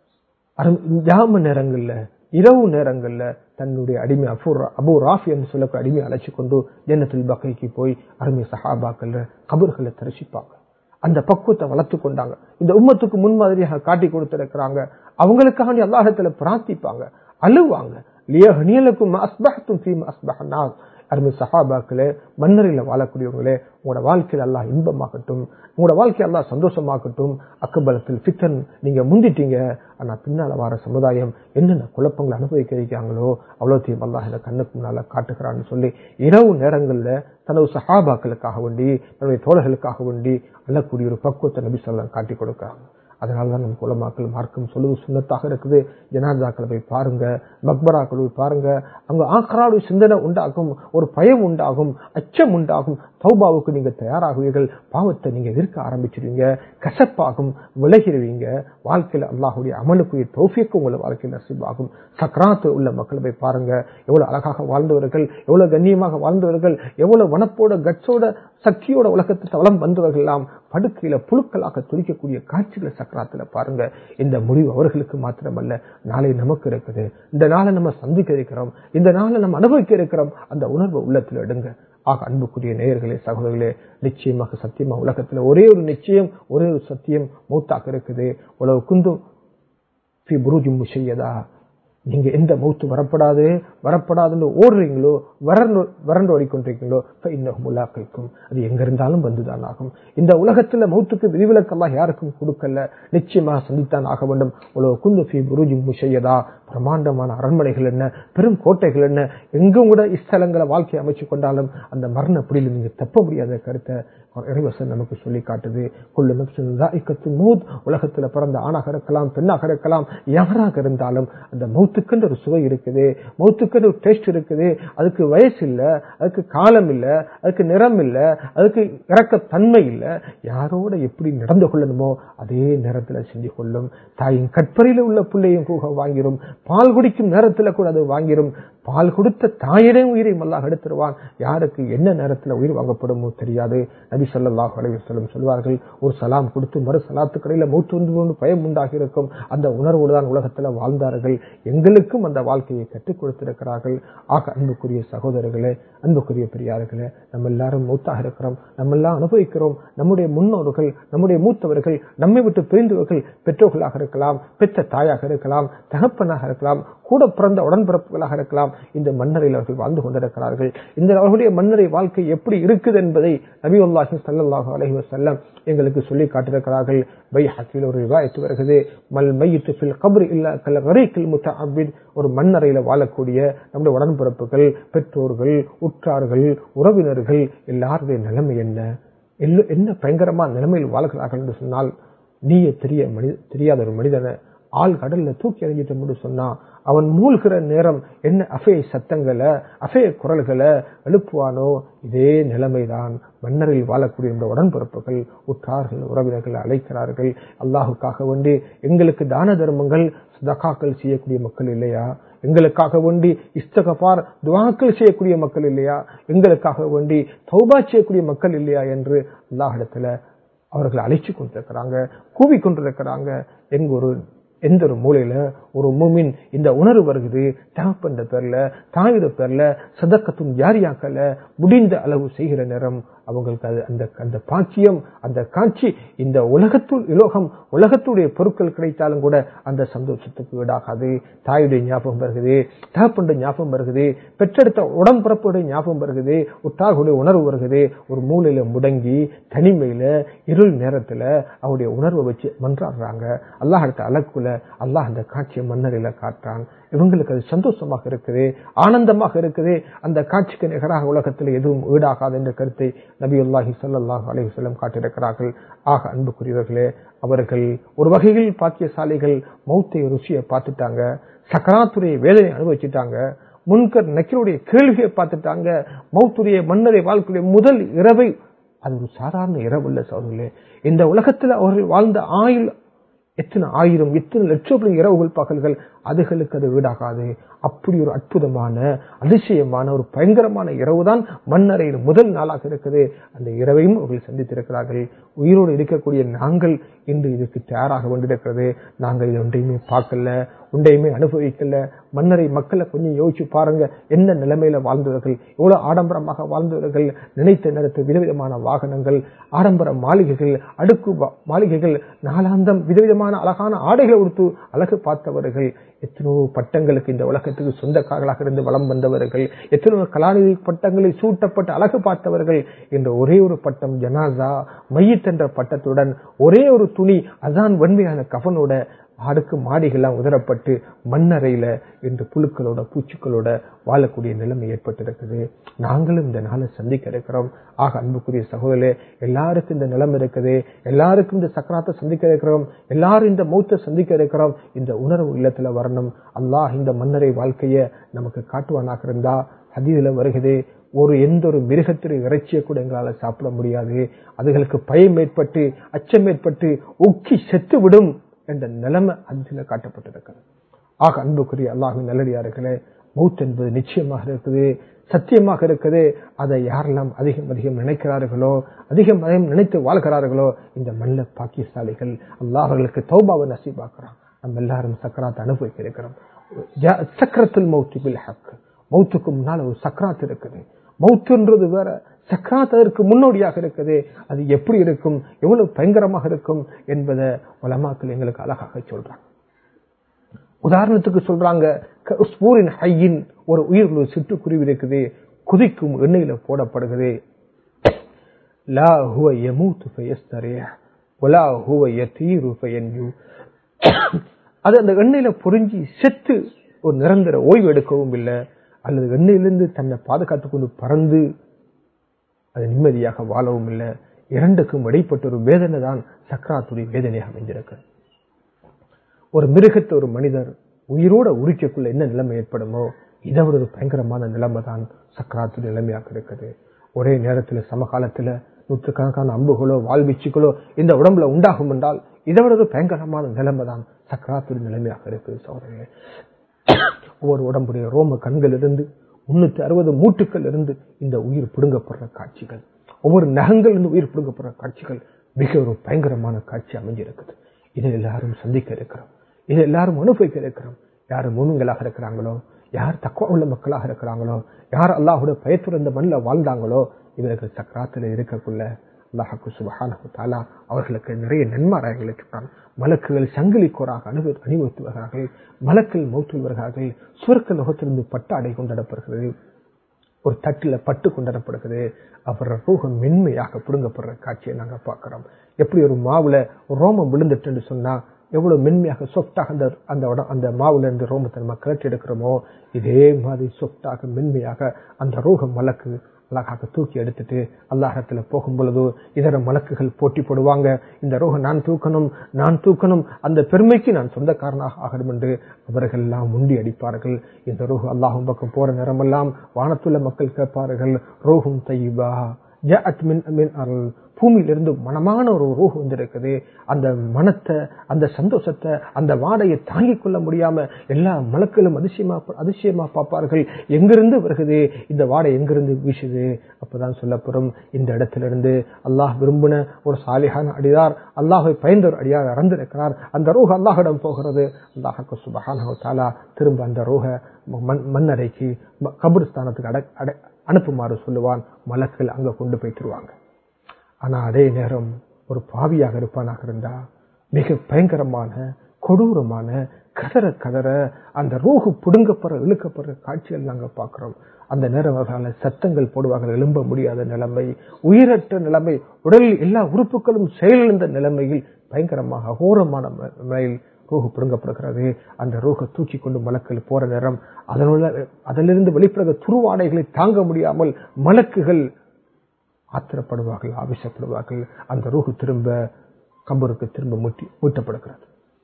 ஜாம நேரங்கள்ல இரவு நேரங்கள்ல தன்னுடைய அடிமை அபூர் அபு ராஃபி என்று சொல்லக்கூடிய அடிமை அழைச்சு கொண்டு ஜன்னத்தில் பக்கைக்கு போய் அருமை சஹாபாக்கள்ல கபர்களை தரிசிப்பாங்க அந்த பக்குவத்தை வளர்த்து கொண்டாங்க இந்த உம்மத்துக்கு முன்மாதிரியாக காட்டி கொடுத்திருக்கிறாங்க அவங்களுக்காக அல்லாஹத்துல பிரார்த்திப்பாங்க அழுவாங்க லியஹனியலுக்கும் அஸ்பஹத்தும் ஃபீம் அஸ்பஹனாஸ் அருமை சஹாபாக்களே மன்னரில் வாழக்கூடியவங்களே உங்களோட வாழ்க்கையில் அல்லாஹ் இன்பமாகட்டும் உங்களோட வாழ்க்கை அல்லாஹ் சந்தோஷமாகட்டும் அக்கபலத்தில் ஃபித்தன் நீங்க முந்திட்டீங்க ஆனா பின்னால வர சமுதாயம் என்னென்ன குழப்பங்களை அனுபவிக்கிறாங்களோ அவ்வளோத்தையும் அல்லாஹ் இந்த கண்ணுக்கு முன்னால காட்டுகிறான்னு சொல்லி இரவு நேரங்கள்ல தனது சஹாபாக்களுக்காக வேண்டி தன்னுடைய தோழர்களுக்காக வேண்டி அள்ளக்கூடிய ஒரு பக்குவத்தை நபி சொல்லலாம் காட்டி கொடுக்கிறாங்க அதனாலதான் நம்ம குலமாக்கள் மார்க்கம் சொல்லுவது சுண்ணத்தாக இருக்குது ஜனாதாக்களை போய் பாருங்க மக்பராக்கள் போய் பாருங்க அங்க ஆக்ராவுடைய சிந்தனை உண்டாகும் ஒரு பயம் உண்டாகும் அச்சம் உண்டாகும் தௌபாவுக்கு நீங்க தயாராகுவீர்கள் பாவத்தை நீங்க எதிர்க்க ஆரம்பிச்சிருவீங்க கசப்பாகும் விலகிடுவீங்க வாழ்க்கையில் அல்லாஹுடைய அமலுக்குரிய தௌஃபியக்கு உங்களை வாழ்க்கையில் நசிபாகும் சக்ராத்து உள்ள மக்களை போய் பாருங்க எவ்வளவு அழகாக வாழ்ந்தவர்கள் எவ்வளவு கண்ணியமாக வாழ்ந்தவர்கள் எவ்வளவு வனப்போட கட்சோட சக்தியோட உலகத்தில் தவளம் வந்தவர்கள் எல்லாம் படுக்கையில புழுக்களாக துடிக்கக்கூடிய காட்சிகளை சக்கராத்துல பாருங்க இந்த முடிவு அவர்களுக்கு மாத்திரமல்ல நாளை நமக்கு இருக்குது இந்த நாளை நம்ம சந்திக்க இருக்கிறோம் இந்த நாளை நம்ம அனுபவிக்க இருக்கிறோம் அந்த உணர்வை உள்ளத்தில் எடுங்க ஆக அன்புக்குரிய நேயர்களே சகோதரர்களே நிச்சயமாக சத்தியமா உலகத்துல ஒரே ஒரு நிச்சயம் ஒரே ஒரு சத்தியம் மூத்தாக இருக்குது உலக குந்தும் புருஜும் செய்யதா நீங்க எந்த மௌத்து வரப்படாது வரப்படாதுன்னு ஓடுறீங்களோ வறண்டு வறண்டு ஓடிக்கொண்டிருக்கீங்களோ இன்னும் முலாக்கைக்கும் அது எங்க இருந்தாலும் வந்துதான் ஆகும் இந்த உலகத்துல மௌத்துக்கு விதிவிலக்கெல்லாம் யாருக்கும் கொடுக்கல நிச்சயமாக சந்தித்தான் ஆக வேண்டும் உலக குந்து ஃபி புருஜி முஷையதா பிரமாண்டமான அரண்மனைகள் என்ன பெரும் கோட்டைகள் என்ன எங்கும் கூட இஸ்தலங்களை வாழ்க்கையை அமைச்சு கொண்டாலும் அந்த மரண பிடியில் நீங்க தப்ப முடியாத கருத்தை இறைவசன் நமக்கு சொல்லி காட்டுது கொள்ளு நப்சு மூத் உலகத்துல பிறந்த ஆணாக இருக்கலாம் பெண்ணாக இருக்கலாம் யாராக இருந்தாலும் அந்த மௌத்துக்குன்ற ஒரு சுவை இருக்குது மௌத்துக்குன்ற ஒரு டேஸ்ட் இருக்குது அதுக்கு வயசு இல்ல அதுக்கு காலம் இல்ல அதுக்கு நிறம் இல்ல அதுக்கு இறக்க தன்மை இல்ல யாரோட எப்படி நடந்து கொள்ளணுமோ அதே நேரத்துல செஞ்சு கொள்ளும் தாயின் கற்பறையில உள்ள பிள்ளையும் கூட வாங்கிரும் பால் குடிக்கும் நேரத்துல கூட அது வாங்கிரும் பால் கொடுத்த தாயிடே உயிரை மல்லாக எடுத்துருவான் யாருக்கு என்ன நேரத்துல உயிர் வாங்கப்படுமோ தெரியாது நபி சொல்லாஹ் அலைவசல்லம் சொல்வார்கள் ஒரு சலாம் கொடுத்து மறு சலாத்து கடையில மூத்து வந்து பயம் உண்டாகி இருக்கும் அந்த உணர்வோடு தான் உலகத்துல வாழ்ந்தார்கள் எங்களுக்கும் அந்த வாழ்க்கையை கற்றுக் கொடுத்திருக்கிறார்கள் ஆக அன்புக்குரிய சகோதரர்களே அன்புக்குரிய பெரியார்களே நம்ம எல்லாரும் மூத்தாக இருக்கிறோம் நம்ம எல்லாம் அனுபவிக்கிறோம் நம்முடைய முன்னோர்கள் நம்முடைய மூத்தவர்கள் நம்மை விட்டு பிரிந்தவர்கள் பெற்றோர்களாக இருக்கலாம் பெற்ற தாயாக இருக்கலாம் தகப்பனாக இருக்கலாம் கூட பிறந்த உடன்பிறப்புகளாக இருக்கலாம் இந்த மன்னரையில் அவர்கள் வாழ்ந்து கொண்டிருக்கிறார்கள் இந்த அவர்களுடைய மன்னரை வாழ்க்கை எப்படி இருக்குது என்பதை நபியுல்லாஹி சல்லாஹூ அலஹி வசல்லம் எங்களுக்கு சொல்லி காட்டிருக்கிறார்கள் பை ஹக்கில் ஒரு விவாயத்து வருகிறது மல் மையிட்டு ஃபில் கபர் இல்ல கல் கரைக்கில் முத்த அபின் ஒரு மண்ணறையில வாழக்கூடிய நம்முடைய உடன்பிறப்புகள் பெற்றோர்கள் உற்றார்கள் உறவினர்கள் எல்லாருடைய நிலைமை என்ன என்ன பயங்கரமான நிலைமையில் வாழ்கிறார்கள் என்று சொன்னால் நீயே தெரிய மனித தெரியாத ஒரு மனிதனை ஆள் கடல்ல தூக்கி எறிஞ்சிட்டோம்னு சொன்னா அவன் மூழ்கிற நேரம் என்ன அஃபே சத்தங்களை அஃபே குரல்களை எழுப்புவானோ இதே நிலைமைதான் மன்னரில் வாழக்கூடிய இந்த உடன்பிறப்புகள் உற்றார்கள் உறவினர்கள் அழைக்கிறார்கள் அல்லாஹுக்காக வேண்டி எங்களுக்கு தான தர்மங்கள் சதகாக்கள் செய்யக்கூடிய மக்கள் இல்லையா எங்களுக்காக வேண்டி இஸ்தகபார் துவாக்கள் செய்யக்கூடிய மக்கள் இல்லையா எங்களுக்காக வேண்டி தௌபா செய்யக்கூடிய மக்கள் இல்லையா என்று அல்லாஹிடத்துல அவர்கள் அழைச்சு கொண்டிருக்கிறாங்க கூவி கொண்டிருக்கிறாங்க எங்க ஒரு எந்த ஒரு மூலையில ஒரு மூமின் இந்த உணர்வு வருகிறது தகப்பன்ற பேர்ல தாயுட பேர்ல சதக்கத்தும் ஜாரியாக்கல முடிந்த அளவு செய்கிற நேரம் அவங்களுக்கு அது அந்த அந்த பாக்கியம் அந்த காட்சி இந்த உலகத்துள் உலோகம் உலகத்துடைய பொருட்கள் கிடைத்தாலும் கூட அந்த சந்தோஷத்துக்கு ஈடாகாது தாயுடைய ஞாபகம் வருகிறது தகப்பண்ட ஞாபகம் வருகிறது பெற்றெடுத்த உடம்பிறப்புடைய ஞாபகம் வருகிறது உற்றாகுடைய உணர்வு வருகிறது ஒரு மூலையில முடங்கி தனிமையில இருள் நேரத்துல அவருடைய உணர்வை வச்சு மன்றாடுறாங்க அல்லாஹ் அடுத்த அலக்குல அல்லாஹ் அந்த காட்சியை மன்னரில காட்டுறான் இவங்களுக்கு அது சந்தோஷமாக இருக்குது ஆனந்தமாக இருக்குது அந்த காட்சிக்கு நிகராக உலகத்தில் எதுவும் ஈடாகாது என்ற கருத்தை நபியுல்லாஹி ஸல்லல்லாஹு அலைஹி வஸல்லம் காட்டியிருக்கிறார்கள் ஆக அன்புக்குரியவர்களே அவர்கள் ஒரு வகையில் பாக்கியசாலிகள் மௌத்தை ருசியை பார்த்துட்டாங்க சக்கராத்துடைய வேதனை அனுபவிச்சுட்டாங்க முன்கர் நக்கருடைய கேள்வியை பார்த்துட்டாங்க மௌத்துடைய மன்னரை வாழ்க்கையுடைய முதல் இரவை அது ஒரு சாதாரண இரவு இல்ல சோதரிலே இந்த உலகத்தில் அவர்கள் வாழ்ந்த ஆயுள் எத்தனை ஆயிரம் எத்தனை லட்சம் இரவுகள் பகல்கள் அதுகளுக்கு அது வீடாகாது அப்படி ஒரு அற்புதமான அதிசயமான ஒரு பயங்கரமான இரவு தான் மன்னரையின் முதல் நாளாக இருக்குது அந்த இரவையும் அவர்கள் சந்தித்திருக்கிறார்கள் உயிரோடு இருக்கக்கூடிய நாங்கள் இன்று இதுக்கு தயாராக வேண்டியிருக்கிறது நாங்கள் இது ஒன்றையுமே பார்க்கல ஒன்றையுமே அனுபவிக்கல மன்னரை மக்களை கொஞ்சம் யோசிச்சு பாருங்க என்ன நிலைமையில வாழ்ந்தவர்கள் எவ்வளவு ஆடம்பரமாக வாழ்ந்தவர்கள் நினைத்த நேரத்தில் விதவிதமான வாகனங்கள் ஆடம்பர மாளிகைகள் அடுக்கு மாளிகைகள் நாளாந்தம் விதவிதமான அழகான ஆடைகளை உடுத்து அழகு பார்த்தவர்கள் எத்தனையோ பட்டங்களுக்கு இந்த உலகத்துக்கு சொந்தக்காரர்களாக இருந்து வளம் வந்தவர்கள் எத்தனையோ கலாநிதி பட்டங்களை சூட்டப்பட்டு அழகு பார்த்தவர்கள் என்ற ஒரே ஒரு பட்டம் ஜனாசா மையத் என்ற பட்டத்துடன் ஒரே ஒரு துணி அதான் வெண்மையான கஃனோட அடுக்கு மாடிகள்லாம் உதரப்பட்டு மண்ணறையில இன்று புழுக்களோட பூச்சிகளோட வாழக்கூடிய நிலைமை ஏற்பட்டிருக்குது நாங்களும் இந்த நாளை சந்திக்க இருக்கிறோம் ஆக அன்புக்குரிய சகோதரே எல்லாருக்கும் இந்த நிலைமை இருக்குது எல்லாருக்கும் இந்த சக்கராத்தை சந்திக்க இருக்கிறோம் எல்லாரும் இந்த மௌத்தை சந்திக்க இருக்கிறோம் இந்த உணர்வு இல்லத்துல வரணும் அல்லாஹ் இந்த மன்னரை வாழ்க்கைய நமக்கு காட்டுவானாக இருந்தா ஹதீதுல வருகிறதே ஒரு எந்த ஒரு மிருகத்திற்கு இறைச்சியை கூட எங்களால சாப்பிட முடியாது அதுகளுக்கு பயம் ஏற்பட்டு அச்சம் ஏற்பட்டு உக்கி செத்து விடும் என்ற நிலைமை அதில் காட்டப்பட்டிருக்கிறது ஆக அன்புக்குரிய அல்லாஹின் நல்லடியார்களே மௌத் என்பது நிச்சயமாக இருக்குது சத்தியமாக இருக்குது அதை யாரெல்லாம் அதிகம் அதிகம் நினைக்கிறார்களோ அதிகம் அதிகம் நினைத்து வாழ்கிறார்களோ இந்த மல்ல பாக்கியசாலிகள் அல்லாஹ் அவர்களுக்கு தௌபாவை நசீபாக்குறான் நம்ம எல்லாரும் சக்கராத்தை அனுபவிக்க இருக்கிறோம் சக்கரத்தில் மௌத்து பில் ஹக் மௌத்துக்கு முன்னால் ஒரு சக்கராத் இருக்குது மௌத்துன்றது வேற சக்கராத் அதற்கு முன்னோடியாக இருக்குது அது எப்படி இருக்கும் எவ்வளவு பயங்கரமாக இருக்கும் என்பதை உலமாக்கள் எங்களுக்கு அழகாக சொல்றாங்க உதாரணத்துக்கு சொல்றாங்க ஸ்பூரின் ஹையின் ஒரு உயிர் சிட்டுக்குருவி இருக்குது குதிக்கும் எண்ணெயில போடப்படுகிறது லா ஹுவ யமூத்து ஃபயஸ்தரே வலா ஹுவ யதீரு ஃபயன்ஜு அது அந்த எண்ணெயில பொறிஞ்சி செத்து ஒரு நிரந்தர ஓய்வு எடுக்கவும் இல்லை அல்லது எண்ணெயிலிருந்து தன்னை பாதுகாத்துக் கொண்டு பறந்து அது நிம்மதியாக வாழவும் இல்லை இரண்டுக்கும் இடைப்பட்ட ஒரு வேதனை தான் சக்கராத்துடைய வேதனையாக அமைஞ்சிருக்கு ஒரு மிருகத்தை ஒரு மனிதர் உயிரோட உரிக்கக்குள்ள என்ன நிலைமை ஏற்படுமோ இதை விட ஒரு பயங்கரமான நிலைமை தான் சக்கராத்துடைய நிலைமையாக இருக்குது ஒரே நேரத்தில் சமகாலத்தில் நூற்றுக்கணக்கான அம்புகளோ வாழ்வீச்சுகளோ இந்த உடம்புல உண்டாகும் என்றால் இதை விட ஒரு பயங்கரமான நிலைமை தான் சக்கராத்துடைய நிலைமையாக இருக்குது சோதனை ஒவ்வொரு உடம்புடைய ரோம கண்கள் இருந்து முன்னூத்தி அறுபது மூட்டுக்கள் இருந்து இந்த உயிர் பிடுங்கப்படுற காட்சிகள் ஒவ்வொரு நகங்கள் இருந்து உயிர் பிடுங்கப்படுற காட்சிகள் மிக ஒரு பயங்கரமான காட்சி அமைஞ்சிருக்குது இதை எல்லாரும் சந்திக்க இருக்கிறோம் இதை எல்லாரும் அனுபவிக்க இருக்கிறோம் யார் மூமிங்களாக இருக்கிறாங்களோ யார் தக்குவா உள்ள மக்களாக இருக்கிறாங்களோ யார் அல்லாஹோட பயத்துற இந்த மண்ணில் வாழ்ந்தாங்களோ இவர்கள் சக்கராத்தில் இருக்கக்குள்ள அல்லாஹாக்கு சுபஹானு தாலா அவர்களுக்கு நிறைய நன்மாராயங்களை இருக்கான் மலக்குகள் சங்கிலி கோராக அனுபவி அணிவகுத்து வருகிறார்கள் மலக்கள் மௌத்தில் வருகிறார்கள் சுவர்க்க லோகத்திலிருந்து பட்டாடை கொண்டாடப்படுகிறது ஒரு தட்டில் பட்டு கொண்டாடப்படுகிறது அவர் ரூகம் மென்மையாக பிடுங்கப்படுற காட்சியை நாங்க பார்க்கிறோம் எப்படி ஒரு மாவுல ரோமம் விழுந்துட்டு சொன்னா எவ்வளவு மென்மையாக சொப்டாக அந்த அந்த உடம் அந்த மாவுல இருந்து ரோமத்தை நம்ம கிளட்டி எடுக்கிறோமோ இதே மாதிரி சொப்டாக மென்மையாக அந்த ரோகம் மலக்கு அழகாக தூக்கி எடுத்துட்டு அல்லாஹத்துல போகும் பொழுது இதர மலக்குகள் போட்டி போடுவாங்க இந்த ரோக நான் தூக்கணும் நான் தூக்கணும் அந்த பெருமைக்கு நான் சொந்தக்காரனாக ஆகணும் என்று அவர்கள் எல்லாம் முண்டி அடிப்பார்கள் இந்த ரோகு அல்லாஹும் பக்கம் போற நேரமெல்லாம் வானத்துள்ள மக்கள் கேட்பார்கள் ரோகும் தையீபா ஜஅத் மின் மின் அருள் பூமியிலிருந்து மனமான ஒரு ரூஹ் வந்திருக்குது அந்த மனத்தை அந்த சந்தோஷத்தை அந்த வாடையை தாங்கிக் கொள்ள முடியாம எல்லா மலக்களும் அதிசயமா அதிசயமா பார்ப்பார்கள் எங்கிருந்து வருகுது இந்த வாடை எங்கிருந்து வீசுது அப்பதான் சொல்லப்படும் இந்த இடத்துல இருந்து அல்லாஹ் விரும்பின ஒரு சாலிகான அடியார் அல்லாஹை பயந்த ஒரு அடியார் இறந்திருக்கிறார் அந்த ரூஹ் அல்லாஹிடம் போகிறது அல்லாஹுக்கு சுபஹானஹு தஆலா திரும்ப அந்த ரூஹ மண் மண்ணறைக்கு கபுரஸ்தானத்துக்கு அட அட அனுப்புமாறு சொல்லுவான் மலக்கள் அங்க கொண்டு போய் தருவாங்க ஆனா அதே நேரம் ஒரு பாவியாக இருப்பானாக இருந்தா மிக பயங்கரமான கொடூரமான கதற கதற அந்த ரூஹு புடுங்கப்படுற இழுக்கப்படுற காட்சிகள் நாங்க பார்க்கிறோம் அந்த நேரம் அவர்களால் சத்தங்கள் போடுவார்கள் எழும்ப முடியாத நிலைமை உயிரற்ற நிலைமை உடலில் எல்லா உறுப்புகளும் செயலிழந்த நிலைமையில் பயங்கரமாக அகோரமான முறையில் ரூஹு பிடுங்கப்படுகிறது அந்த ரூஹை தூக்கி கொண்டு மலக்கள் போற நேரம் அதனுள்ள அதிலிருந்து வெளிப்படுகிற துருவாடைகளை தாங்க முடியாமல் மலக்குகள் ஆத்திரப்படுவார்கள் ஆவேசப்படுவார்கள் அந்த ரூஹு திரும்ப கம்பருக்கு திரும்ப மூட்டி மூட்டப்படுகிறது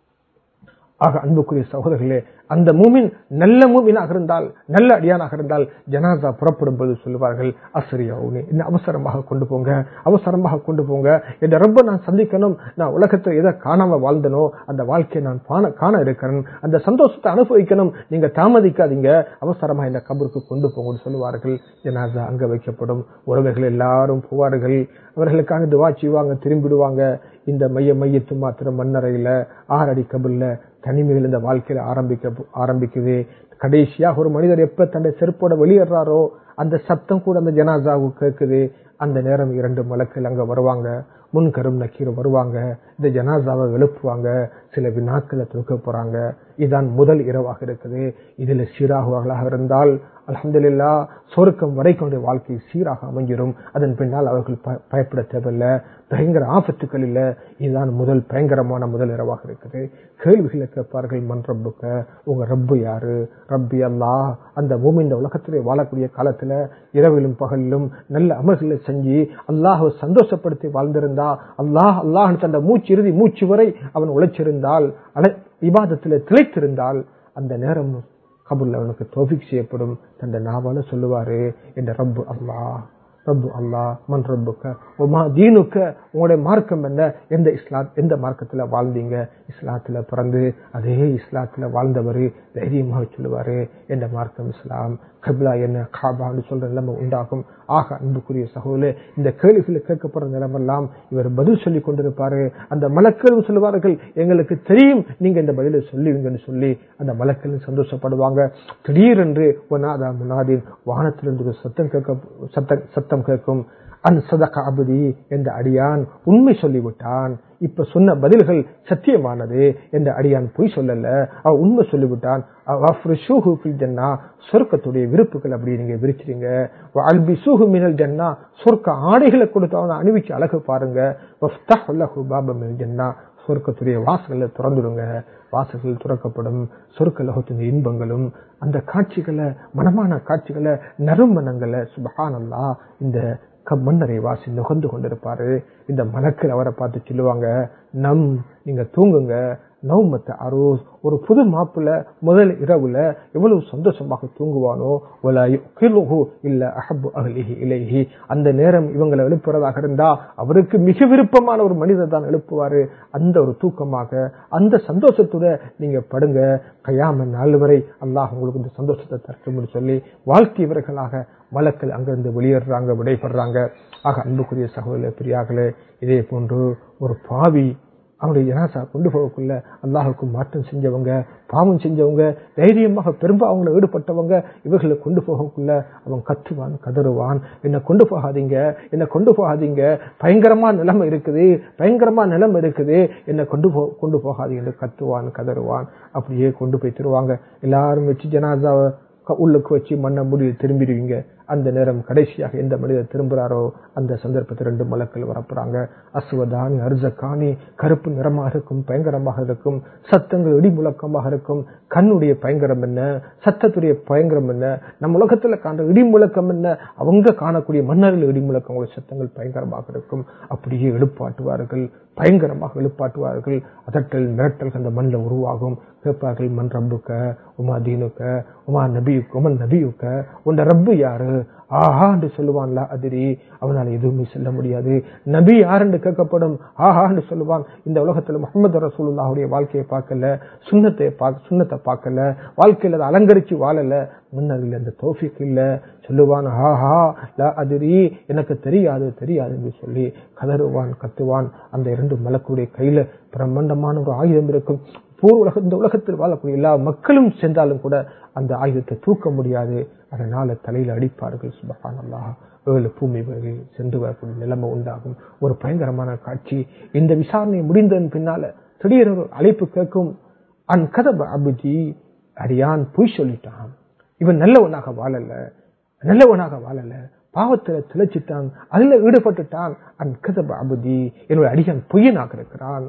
ஆக அன்புக்குரிய சகோதரர்களே அந்த மூமின் நல்ல மூமினாக இருந்தால் நல்ல அடியானாக இருந்தால் ஜனாசா புறப்படும் போது சொல்லுவார்கள் அசரியா என்ன அவசரமாக கொண்டு போங்க அவசரமாக கொண்டு போங்க என் ரொம்ப நான் சந்திக்கணும் நான் உலகத்தை எதை காணாம வாழ்ந்தனோ அந்த வாழ்க்கையை நான் காண காண இருக்கிறேன் அந்த சந்தோஷத்தை அனுபவிக்கணும் நீங்க தாமதிக்காதீங்க அவசரமா இந்த கபருக்கு கொண்டு போங்கன்னு சொல்லுவார்கள் ஜனாசா அங்க வைக்கப்படும் உறவுகள் எல்லாரும் போவார்கள் அவர்களுக்காக துவா செய்வாங்க திரும்பிடுவாங்க இந்த மைய மையத்து மாத்திரம் மண்ணறையில ஆறடி கபல்ல தனிமையில் இந்த வாழ்க்கையில ஆரம்பிக்க ஆரம்பிக்குது கடைசியாக ஒரு மனிதர் எப்ப தன்னை செருப்போட வெளியேறாரோ அந்த சத்தம் கூட அந்த ஜனாசாவுக்கு கேட்குது அந்த நேரம் இரண்டு மலக்கள் அங்க வருவாங்க முன்கரும் நக்கீர் வருவாங்க இந்த ஜனாசாவை எழுப்புவாங்க சில வினாக்களை தூக்க போறாங்க இதுதான் முதல் இரவாக இருக்குது இதுல சீராகுவார்களாக இருந்தால் அலமதுல்லா சொருக்கம் வரைக்கும் வாழ்க்கை சீராக அமைஞ்சிடும் அதன் பின்னால் அவர்கள் பயப்பட தேவையில்லை பயங்கர ஆபத்துக்கள் இல்ல இதுதான் முதல் பயங்கரமான முதல் இரவாக இருக்குது கேள்விகளை கேட்பார்கள் மண் ரப்புக்க உங்க ரப்பு யாரு ரப்பி அல்லா அந்த பூமி இந்த உலகத்திலே வாழக்கூடிய காலத்துல இரவிலும் பகலிலும் நல்ல அமல்களை செஞ்சு அல்லாஹ் சந்தோஷப்படுத்தி வாழ்ந்திருந்தா அல்லாஹ் அல்லாஹ் தந்த மூச்சு இறுதி மூச்சு வரை அவன் உழைச்சிருந்தால் இபாதத்தில் திளைத்திருந்தால் அந்த நேரம் கபுல்ல அவனுக்கு தோஃபிக் செய்யப்படும் தந்த நாவால சொல்லுவாரு என்ற ரப்பு அல்லாஹ் ரப்பு அல்லா மன் ரப்புக்க உமா தீனுக்க உங்களுடைய மார்க்கம் என்ன எந்த இஸ்லாம் எந்த மார்க்கத்துல வாழ்ந்தீங்க இஸ்லாத்துல பிறந்து அதே இஸ்லாத்துல வாழ்ந்தவர் தைரியமாக சொல்லுவாரு என்ற மார்க்கம் இஸ்லாம் கபிலா என்ன காபான்னு சொல்ற நிலைமை உண்டாகும் ஆக அன்புக்குரிய சகோதரே இந்த கேள்விகளை கேட்கப்படுற நிலமெல்லாம் இவர் பதில் சொல்லி கொண்டிருப்பாரு அந்த மலக்களும் சொல்லுவார்கள் எங்களுக்கு தெரியும் நீங்க இந்த பதிலை சொல்லுவீங்கன்னு சொல்லி அந்த மலக்களும் சந்தோஷப்படுவாங்க திடீரென்று ஒனாதா முனாதின் வானத்திலிருந்து ஒரு சத்தம் கேட்க சத்தம் சத்தம் கேட்கும் அன் சதக அபதி என்ற அடியான் உண்மை சொல்லிவிட்டான் இப்ப சொன்ன பதில்கள் சத்தியமானது என்ற அடியான் பொய் சொல்லல அவ உண்மை சொல்லிவிட்டான் ஜன்னா சொர்க்கத்துடைய விருப்புகள் அப்படி நீங்க விரிச்சிருங்க அல்பி சூஹு மினல் ஜன்னா சொர்க்க ஆடைகளை கொடுத்து அவனை அணிவிச்சு அழகு பாருங்க ஜன்னா சொர்க்கத்துடைய வாசல்களை திறந்துடுங்க வாசல்கள் துறக்கப்படும் சொர்க்க லோகத்தின் இன்பங்களும் அந்த காட்சிகளை மனமான காட்சிகளை நறுமணங்களை சுபகானல்லா இந்த மன்னரை வாசி நுகர்ந்து கொண்டிருப்பாரு இந்த மலக்கள் அவரை பார்த்து சொல்லுவாங்க நம் நீங்க தூங்குங்க நவமத்த அரோஸ் ஒரு புது மாப்பிள்ள முதல் இரவுல எவ்வளவு சந்தோஷமாக தூங்குவானோ இல்ல அஹபு அகலிஹி இலைஹி அந்த நேரம் இவங்களை எழுப்புறதாக இருந்தா அவருக்கு மிக விருப்பமான ஒரு மனிதர் தான் எழுப்புவாரு அந்த ஒரு தூக்கமாக அந்த சந்தோஷத்தோட நீங்க படுங்க கையாம நாள் வரை அல்லாஹ் உங்களுக்கு இந்த சந்தோஷத்தை தரட்டும்னு சொல்லி வாழ்க்கையவர்களாக மலக்கள் அங்கிருந்து வெளியேறாங்க விடைபடுறாங்க ஆக அன்புக்குரிய சகோதர பிரியார்களே இதே போன்று ஒரு பாவி அவனுடைய ஜனாசா கொண்டு போகக்குள்ள அல்லாஹுக்கு மாற்றம் செஞ்சவங்க பாவம் செஞ்சவங்க தைரியமாக பெரும்ப அவங்கள ஈடுபட்டவங்க இவர்களை கொண்டு போகக்குள்ள அவன் கத்துவான் கதறுவான் என்னை கொண்டு போகாதீங்க என்னை கொண்டு போகாதீங்க பயங்கரமா நிலைமை இருக்குது பயங்கரமா நிலைமை இருக்குது என்னை கொண்டு போ கொண்டு போகாதீங்க கத்துவான் கதறுவான் அப்படியே கொண்டு போய் தருவாங்க எல்லாரும் வச்சு ஜனாசாவை உள்ளுக்கு வச்சு மண்ணை முடி திரும்பிடுவீங்க அந்த நேரம் கடைசியாக எந்த மனிதர் திரும்புகிறாரோ அந்த சந்தர்ப்பத்தில் ரெண்டு மலக்கள் வரப்புறாங்க அசுவதானி அர்ஜகானி கருப்பு நிறமாக இருக்கும் பயங்கரமாக இருக்கும் சத்தங்கள் இடி முழக்கமாக இருக்கும் கண்ணுடைய பயங்கரம் என்ன சத்தத்துடைய பயங்கரம் என்ன நம் உலகத்துல காண்ற இடி முழக்கம் என்ன அவங்க காணக்கூடிய மன்னர்கள் இடி முழக்கங்களுடைய சத்தங்கள் பயங்கரமாக இருக்கும் அப்படியே எழுப்பாட்டுவார்கள் பயங்கரமாக எழுப்பாட்டுவார்கள் அதட்டல் மிரட்டல் அந்த மண்ணில் உருவாகும் கேட்பார்கள் மண் ரப்புக்க உமா தீனுக்க உமா நபியுக்க உமன் நபியுக்க உன் ரப்பு யாரு ஆஹா என்று சொல்லுவான்ல அதிரி அவனால் எதுவுமே சொல்ல முடியாது நபி யார் என்று கேட்கப்படும் ஆஹா என்று சொல்லுவான் இந்த உலகத்துல முகமது ரசூலுல்லாவுடைய வாழ்க்கையை பார்க்கல சுண்ணத்தை சுண்ணத்தை பார்க்கல வாழ்க்கையில அதை அலங்கரிச்சு வாழல முன்னர்கள் அந்த தோஃபிக் இல்ல சொல்லுவான் ஆஹா ல அதிரி எனக்கு தெரியாது தெரியாது என்று சொல்லி கதறுவான் கத்துவான் அந்த இரண்டு மலக்குடைய கையில பிரம்மாண்டமான ஒரு ஆயுதம் இருக்கும் போர் உலக இந்த உலகத்தில் வாழக்கூடிய எல்லா மக்களும் சென்றாலும் கூட அந்த ஆயுதத்தை தூக்க முடியாது அதனால தலையில அடிப்பார்கள் சுபகான் அல்லாஹ் ஏழு பூமி வகையில் சென்று வரக்கூடிய நிலைமை உண்டாகும் ஒரு பயங்கரமான காட்சி இந்த விசாரணை முடிந்ததன் பின்னால திடீர் ஒரு அழைப்பு கேட்கும் அன் கதப அபுஜி அடியான் பொய் சொல்லிட்டான் இவன் நல்லவனாக வாழல நல்லவனாக வாழல பாவத்துல திளைச்சிட்டான் அதுல ஈடுபட்டுட்டான் அன் கதப அபுதி என்னுடைய அடியான் பொய்யனாக இருக்கிறான்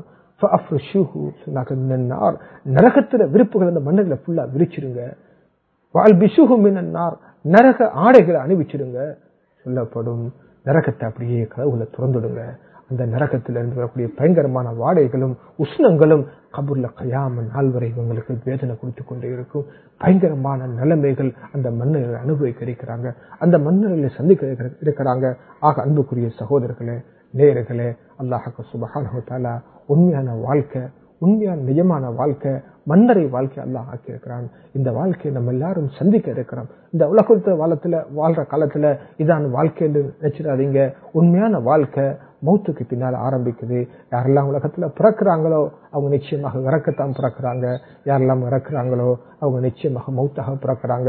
நரகத்துல விருப்புகள் அந்த மண்ணில் ஃபுல்லா விரிச்சிருங்க வால் பிசுகு மின்னார் நரக ஆடைகளை அணிவிச்சிடுங்க சொல்லப்படும் நரகத்தை அப்படியே கதவுல திறந்துடுங்க அந்த நரகத்தில் இருந்து வரக்கூடிய பயங்கரமான வாடைகளும் உஷ்ணங்களும் கபூர்ல கையாம நாள் வரை இவங்களுக்கு வேதனை கொடுத்து கொண்டே இருக்கும் பயங்கரமான நிலைமைகள் அந்த மன்னர்கள் அனுபவிக்க இருக்கிறாங்க அந்த மன்னர்களை சந்திக்க இருக்கிறாங்க ஆக அன்புக்குரிய சகோதரர்களே நேயர்களே அல்லாஹாக்கு சுபகான உண்மையான வாழ்க்கை உண்மையான நிஜமான வாழ்க்கை மன்னரை வாழ்க்கை அல்லாஹ் ஆக்கியிருக்கிறான் இந்த வாழ்க்கையை நம்ம எல்லாரும் சந்திக்க இருக்கிறோம் இந்த உலகத்து வாழத்துல வாழ்ற காலத்துல இதான் வாழ்க்கை என்று நினைச்சிடாதீங்க உண்மையான வாழ்க்கை மௌத்துக்கு பின்னால் ஆரம்பிக்குது யாரெல்லாம் உலகத்துல பிறக்கிறாங்களோ அவங்க நிச்சயமாக இறக்கத்தான் பிறக்கிறாங்க யாரெல்லாம் இறக்குறாங்களோ அவங்க நிச்சயமாக மௌத்தாக பிறக்கிறாங்க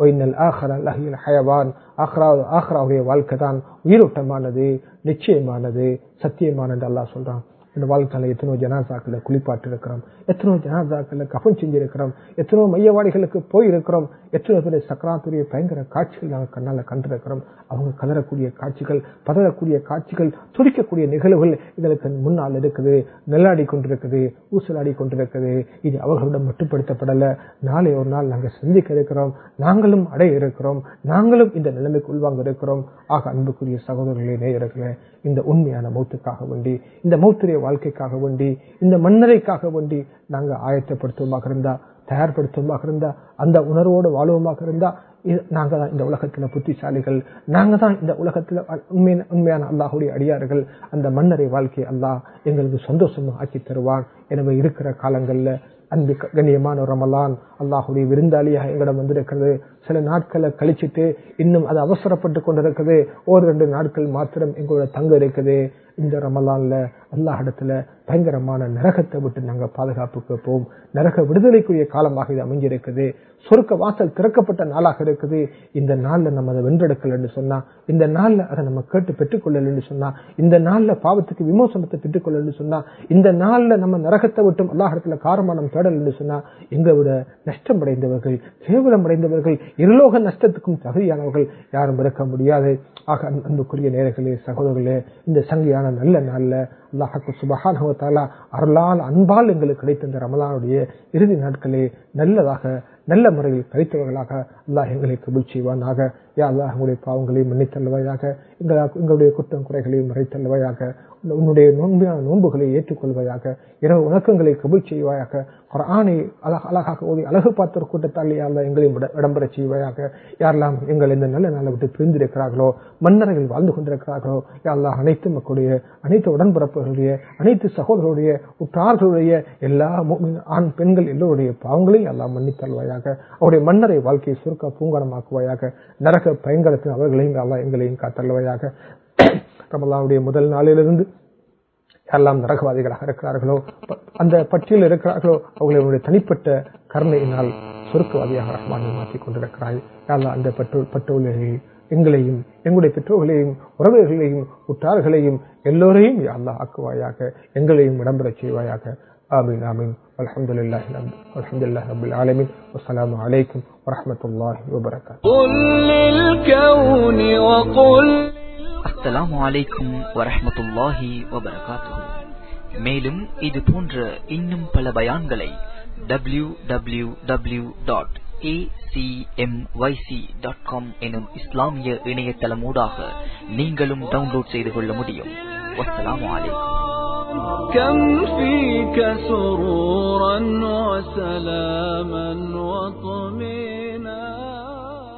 ஹயவான் ஆஹ்ரா ஆஹ்ராவுடைய வாழ்க்கை தான் உயிரோட்டமானது நிச்சயமானது சத்தியமானது அல்லாஹ் சொல்றான் இந்த வாழ்க்கையில எத்தனோ ஜனாசாக்களை குளிப்பாட்டு இருக்கிறோம் எத்தனோ ஜனாசாக்களை கஃன் செஞ்சிருக்கிறோம் எத்தனோ மையவாடிகளுக்கு போயிருக்கிறோம் எத்தனை பேர் சக்கராத்துரிய பயங்கர காட்சிகள் நாங்கள் கண்ணால கண்டிருக்கிறோம் அவங்க கதறக்கூடிய காட்சிகள் பதறக்கூடிய காட்சிகள் துடிக்கக்கூடிய நிகழ்வுகள் எங்களுக்கு முன்னால் இருக்குது நெல்லாடி கொண்டிருக்குது ஊசலாடி கொண்டிருக்குது இது அவர்களிடம் மட்டுப்படுத்தப்படல நாளை ஒரு நாள் நாங்கள் சந்திக்க இருக்கிறோம் நாங்களும் அடைய இருக்கிறோம் நாங்களும் இந்த நிலைமைக்கு உள்வாங்க இருக்கிறோம் ஆக அன்புக்குரிய சகோதரர்களே நேயர்களே இந்த உண்மையான மௌத்துக்காக வேண்டி இந்த மௌத்துடைய வாழ்க்கைக்காக வேண்டி இந்த மன்னரைக்காக வேண்டி நாங்க ஆயத்தப்படுத்துவமாக இருந்தா தயார்படுத்துவமாக இருந்தா அந்த உணர்வோடு வாழ்வோமாக இருந்தா நாங்க தான் இந்த உலகத்துல புத்திசாலிகள் நாங்க தான் இந்த உலகத்துல உண்மையான உண்மையான அல்லாஹுடைய அடியார்கள் அந்த மன்னரை வாழ்க்கை அல்லாஹ் எங்களுக்கு சந்தோஷமா ஆக்கி தருவான் எனவே இருக்கிற காலங்கள்ல அன்பு கண்ணியமான ரமலான் அல்லாஹுடைய விருந்தாளியாக எங்களிடம் வந்திருக்கிறது சில நாட்களை கழிச்சிட்டு இன்னும் அது அவசரப்பட்டு கொண்டிருக்குது ஒரு ரெண்டு நாட்கள் மாத்திரம் எங்களோட தங்க இருக்குது இந்த ரமலான்ல அல்லாஹிடத்துல பயங்கரமான நரகத்தை விட்டு நாங்க பாதுகாப்புக்கு போவோம் நரக விடுதலைக்குரிய காலமாக இது அமைஞ்சிருக்குது சொர்க்க வாசல் திறக்கப்பட்ட நாளாக இருக்குது இந்த நாள்ல நம்ம அதை வென்றெடுக்கல என்று சொன்னா இந்த நாள்ல அதை நம்ம கேட்டு பெற்றுக்கொள்ளல என்று சொன்னா இந்த நாள்ல பாவத்துக்கு விமோசனத்தை பெற்றுக்கொள்ள என்று சொன்னா இந்த நாள்ல நம்ம நரகத்தை விட்டும் அல்லாஹிடத்துல காரமானம் தேடல் என்று சொன்னா எங்க விட நஷ்டம் அடைந்தவர்கள் கேவலம் அடைந்தவர்கள் இருலோக நஷ்டத்துக்கும் தகுதியானவர்கள் யாரும் இருக்க முடியாது ஆக அன்புக்குரிய நேர்களே சகோதரர்களே இந்த சங்கியான நல்ல நாள்ல அல்லாஹாக்கு சுபஹானவத்தாலா அருளால் அன்பால் எங்களுக்கு கிடைத்த இந்த ரமலானுடைய இறுதி நாட்களே நல்லதாக நல்ல முறையில் கழித்தவர்களாக அல்லாஹ் எங்களை கபுல் செய்வானாக யா அல்லாஹ் எங்களுடைய பாவங்களையும் மன்னித்தல்வாயாக எங்களுடைய குற்றம் குறைகளையும் மறைத்தல்வாயாக உன்னுடைய நோன்பியான நோன்புகளை ஏற்றுக்கொள்வாயாக இரவு உணக்கங்களை கபுல் செய்வாயாக குரானை அழக அழகாக ஓதி அழகு பார்த்த ஒரு கூட்டத்தால் யாரெல்லாம் எங்களையும் இடம்பெற செய்வாயாக யாரெல்லாம் எங்கள் இந்த நல்ல நாளை விட்டு பிரிந்திருக்கிறார்களோ மன்னர்கள் வாழ்ந்து கொண்டிருக்கிறார்களோ யாரெல்லாம் அனைத்து மக்களுடைய அனைத்து உடன்பிறப்புகளுடைய அனைத்து சகோதரருடைய உற்றார்களுடைய எல்லா ஆண் பெண்கள் எல்லோருடைய பாவங்களையும் எல்லாம் மன்னித்தல்வாயாக அவருடைய மன்னரை வாழ்க்கையை சுருக்க பூங்கணமாக்குவாயாக நரக பயங்கரத்தில் அவர்களையும் அல்லா எங்களையும் காத்தல்வாயாக ரமலானுடைய முதல் நாளிலிருந்து யாரெல்லாம் நரகவாதிகளாக இருக்கிறார்களோ அந்த பட்டியலில் இருக்கிறார்களோ அவர்களுடைய தனிப்பட்ட கருணையினால் சுருக்கவாதியாக ரஹ்மானை மாற்றிக் கொண்டிருக்கிறாய் யாரெல்லாம் அந்த பட்டு பட்டோலிகளை எங்களையும் எங்களுடைய பெற்றோர்களையும் உறவினர்களையும் உற்றார்களையும் எல்லோரையும் யாழ்லா ஆக்குவாயாக எங்களையும் இடம்பெறச் செய்வாயாக آمين آمين والحمد لله والحمد لله رب العالمين والسلام عليكم ورحمة الله وبركاته قل للكون وقل அஸ்ஸலாமு அலைக்கும் வரஹ்மத்துல்லாஹி வபரகாத்துஹு மேலும் இது போன்ற இன்னும் பல பயான்களை W W W dot dot com எனும் இஸ்லாமிய இணையதளமூடாக நீங்களும் டவுன்லோட் செய்து கொள்ள முடியும் வஸ்ஸலாமு அலைக்கும் كم فيك سرورا وسلاما وطمئنا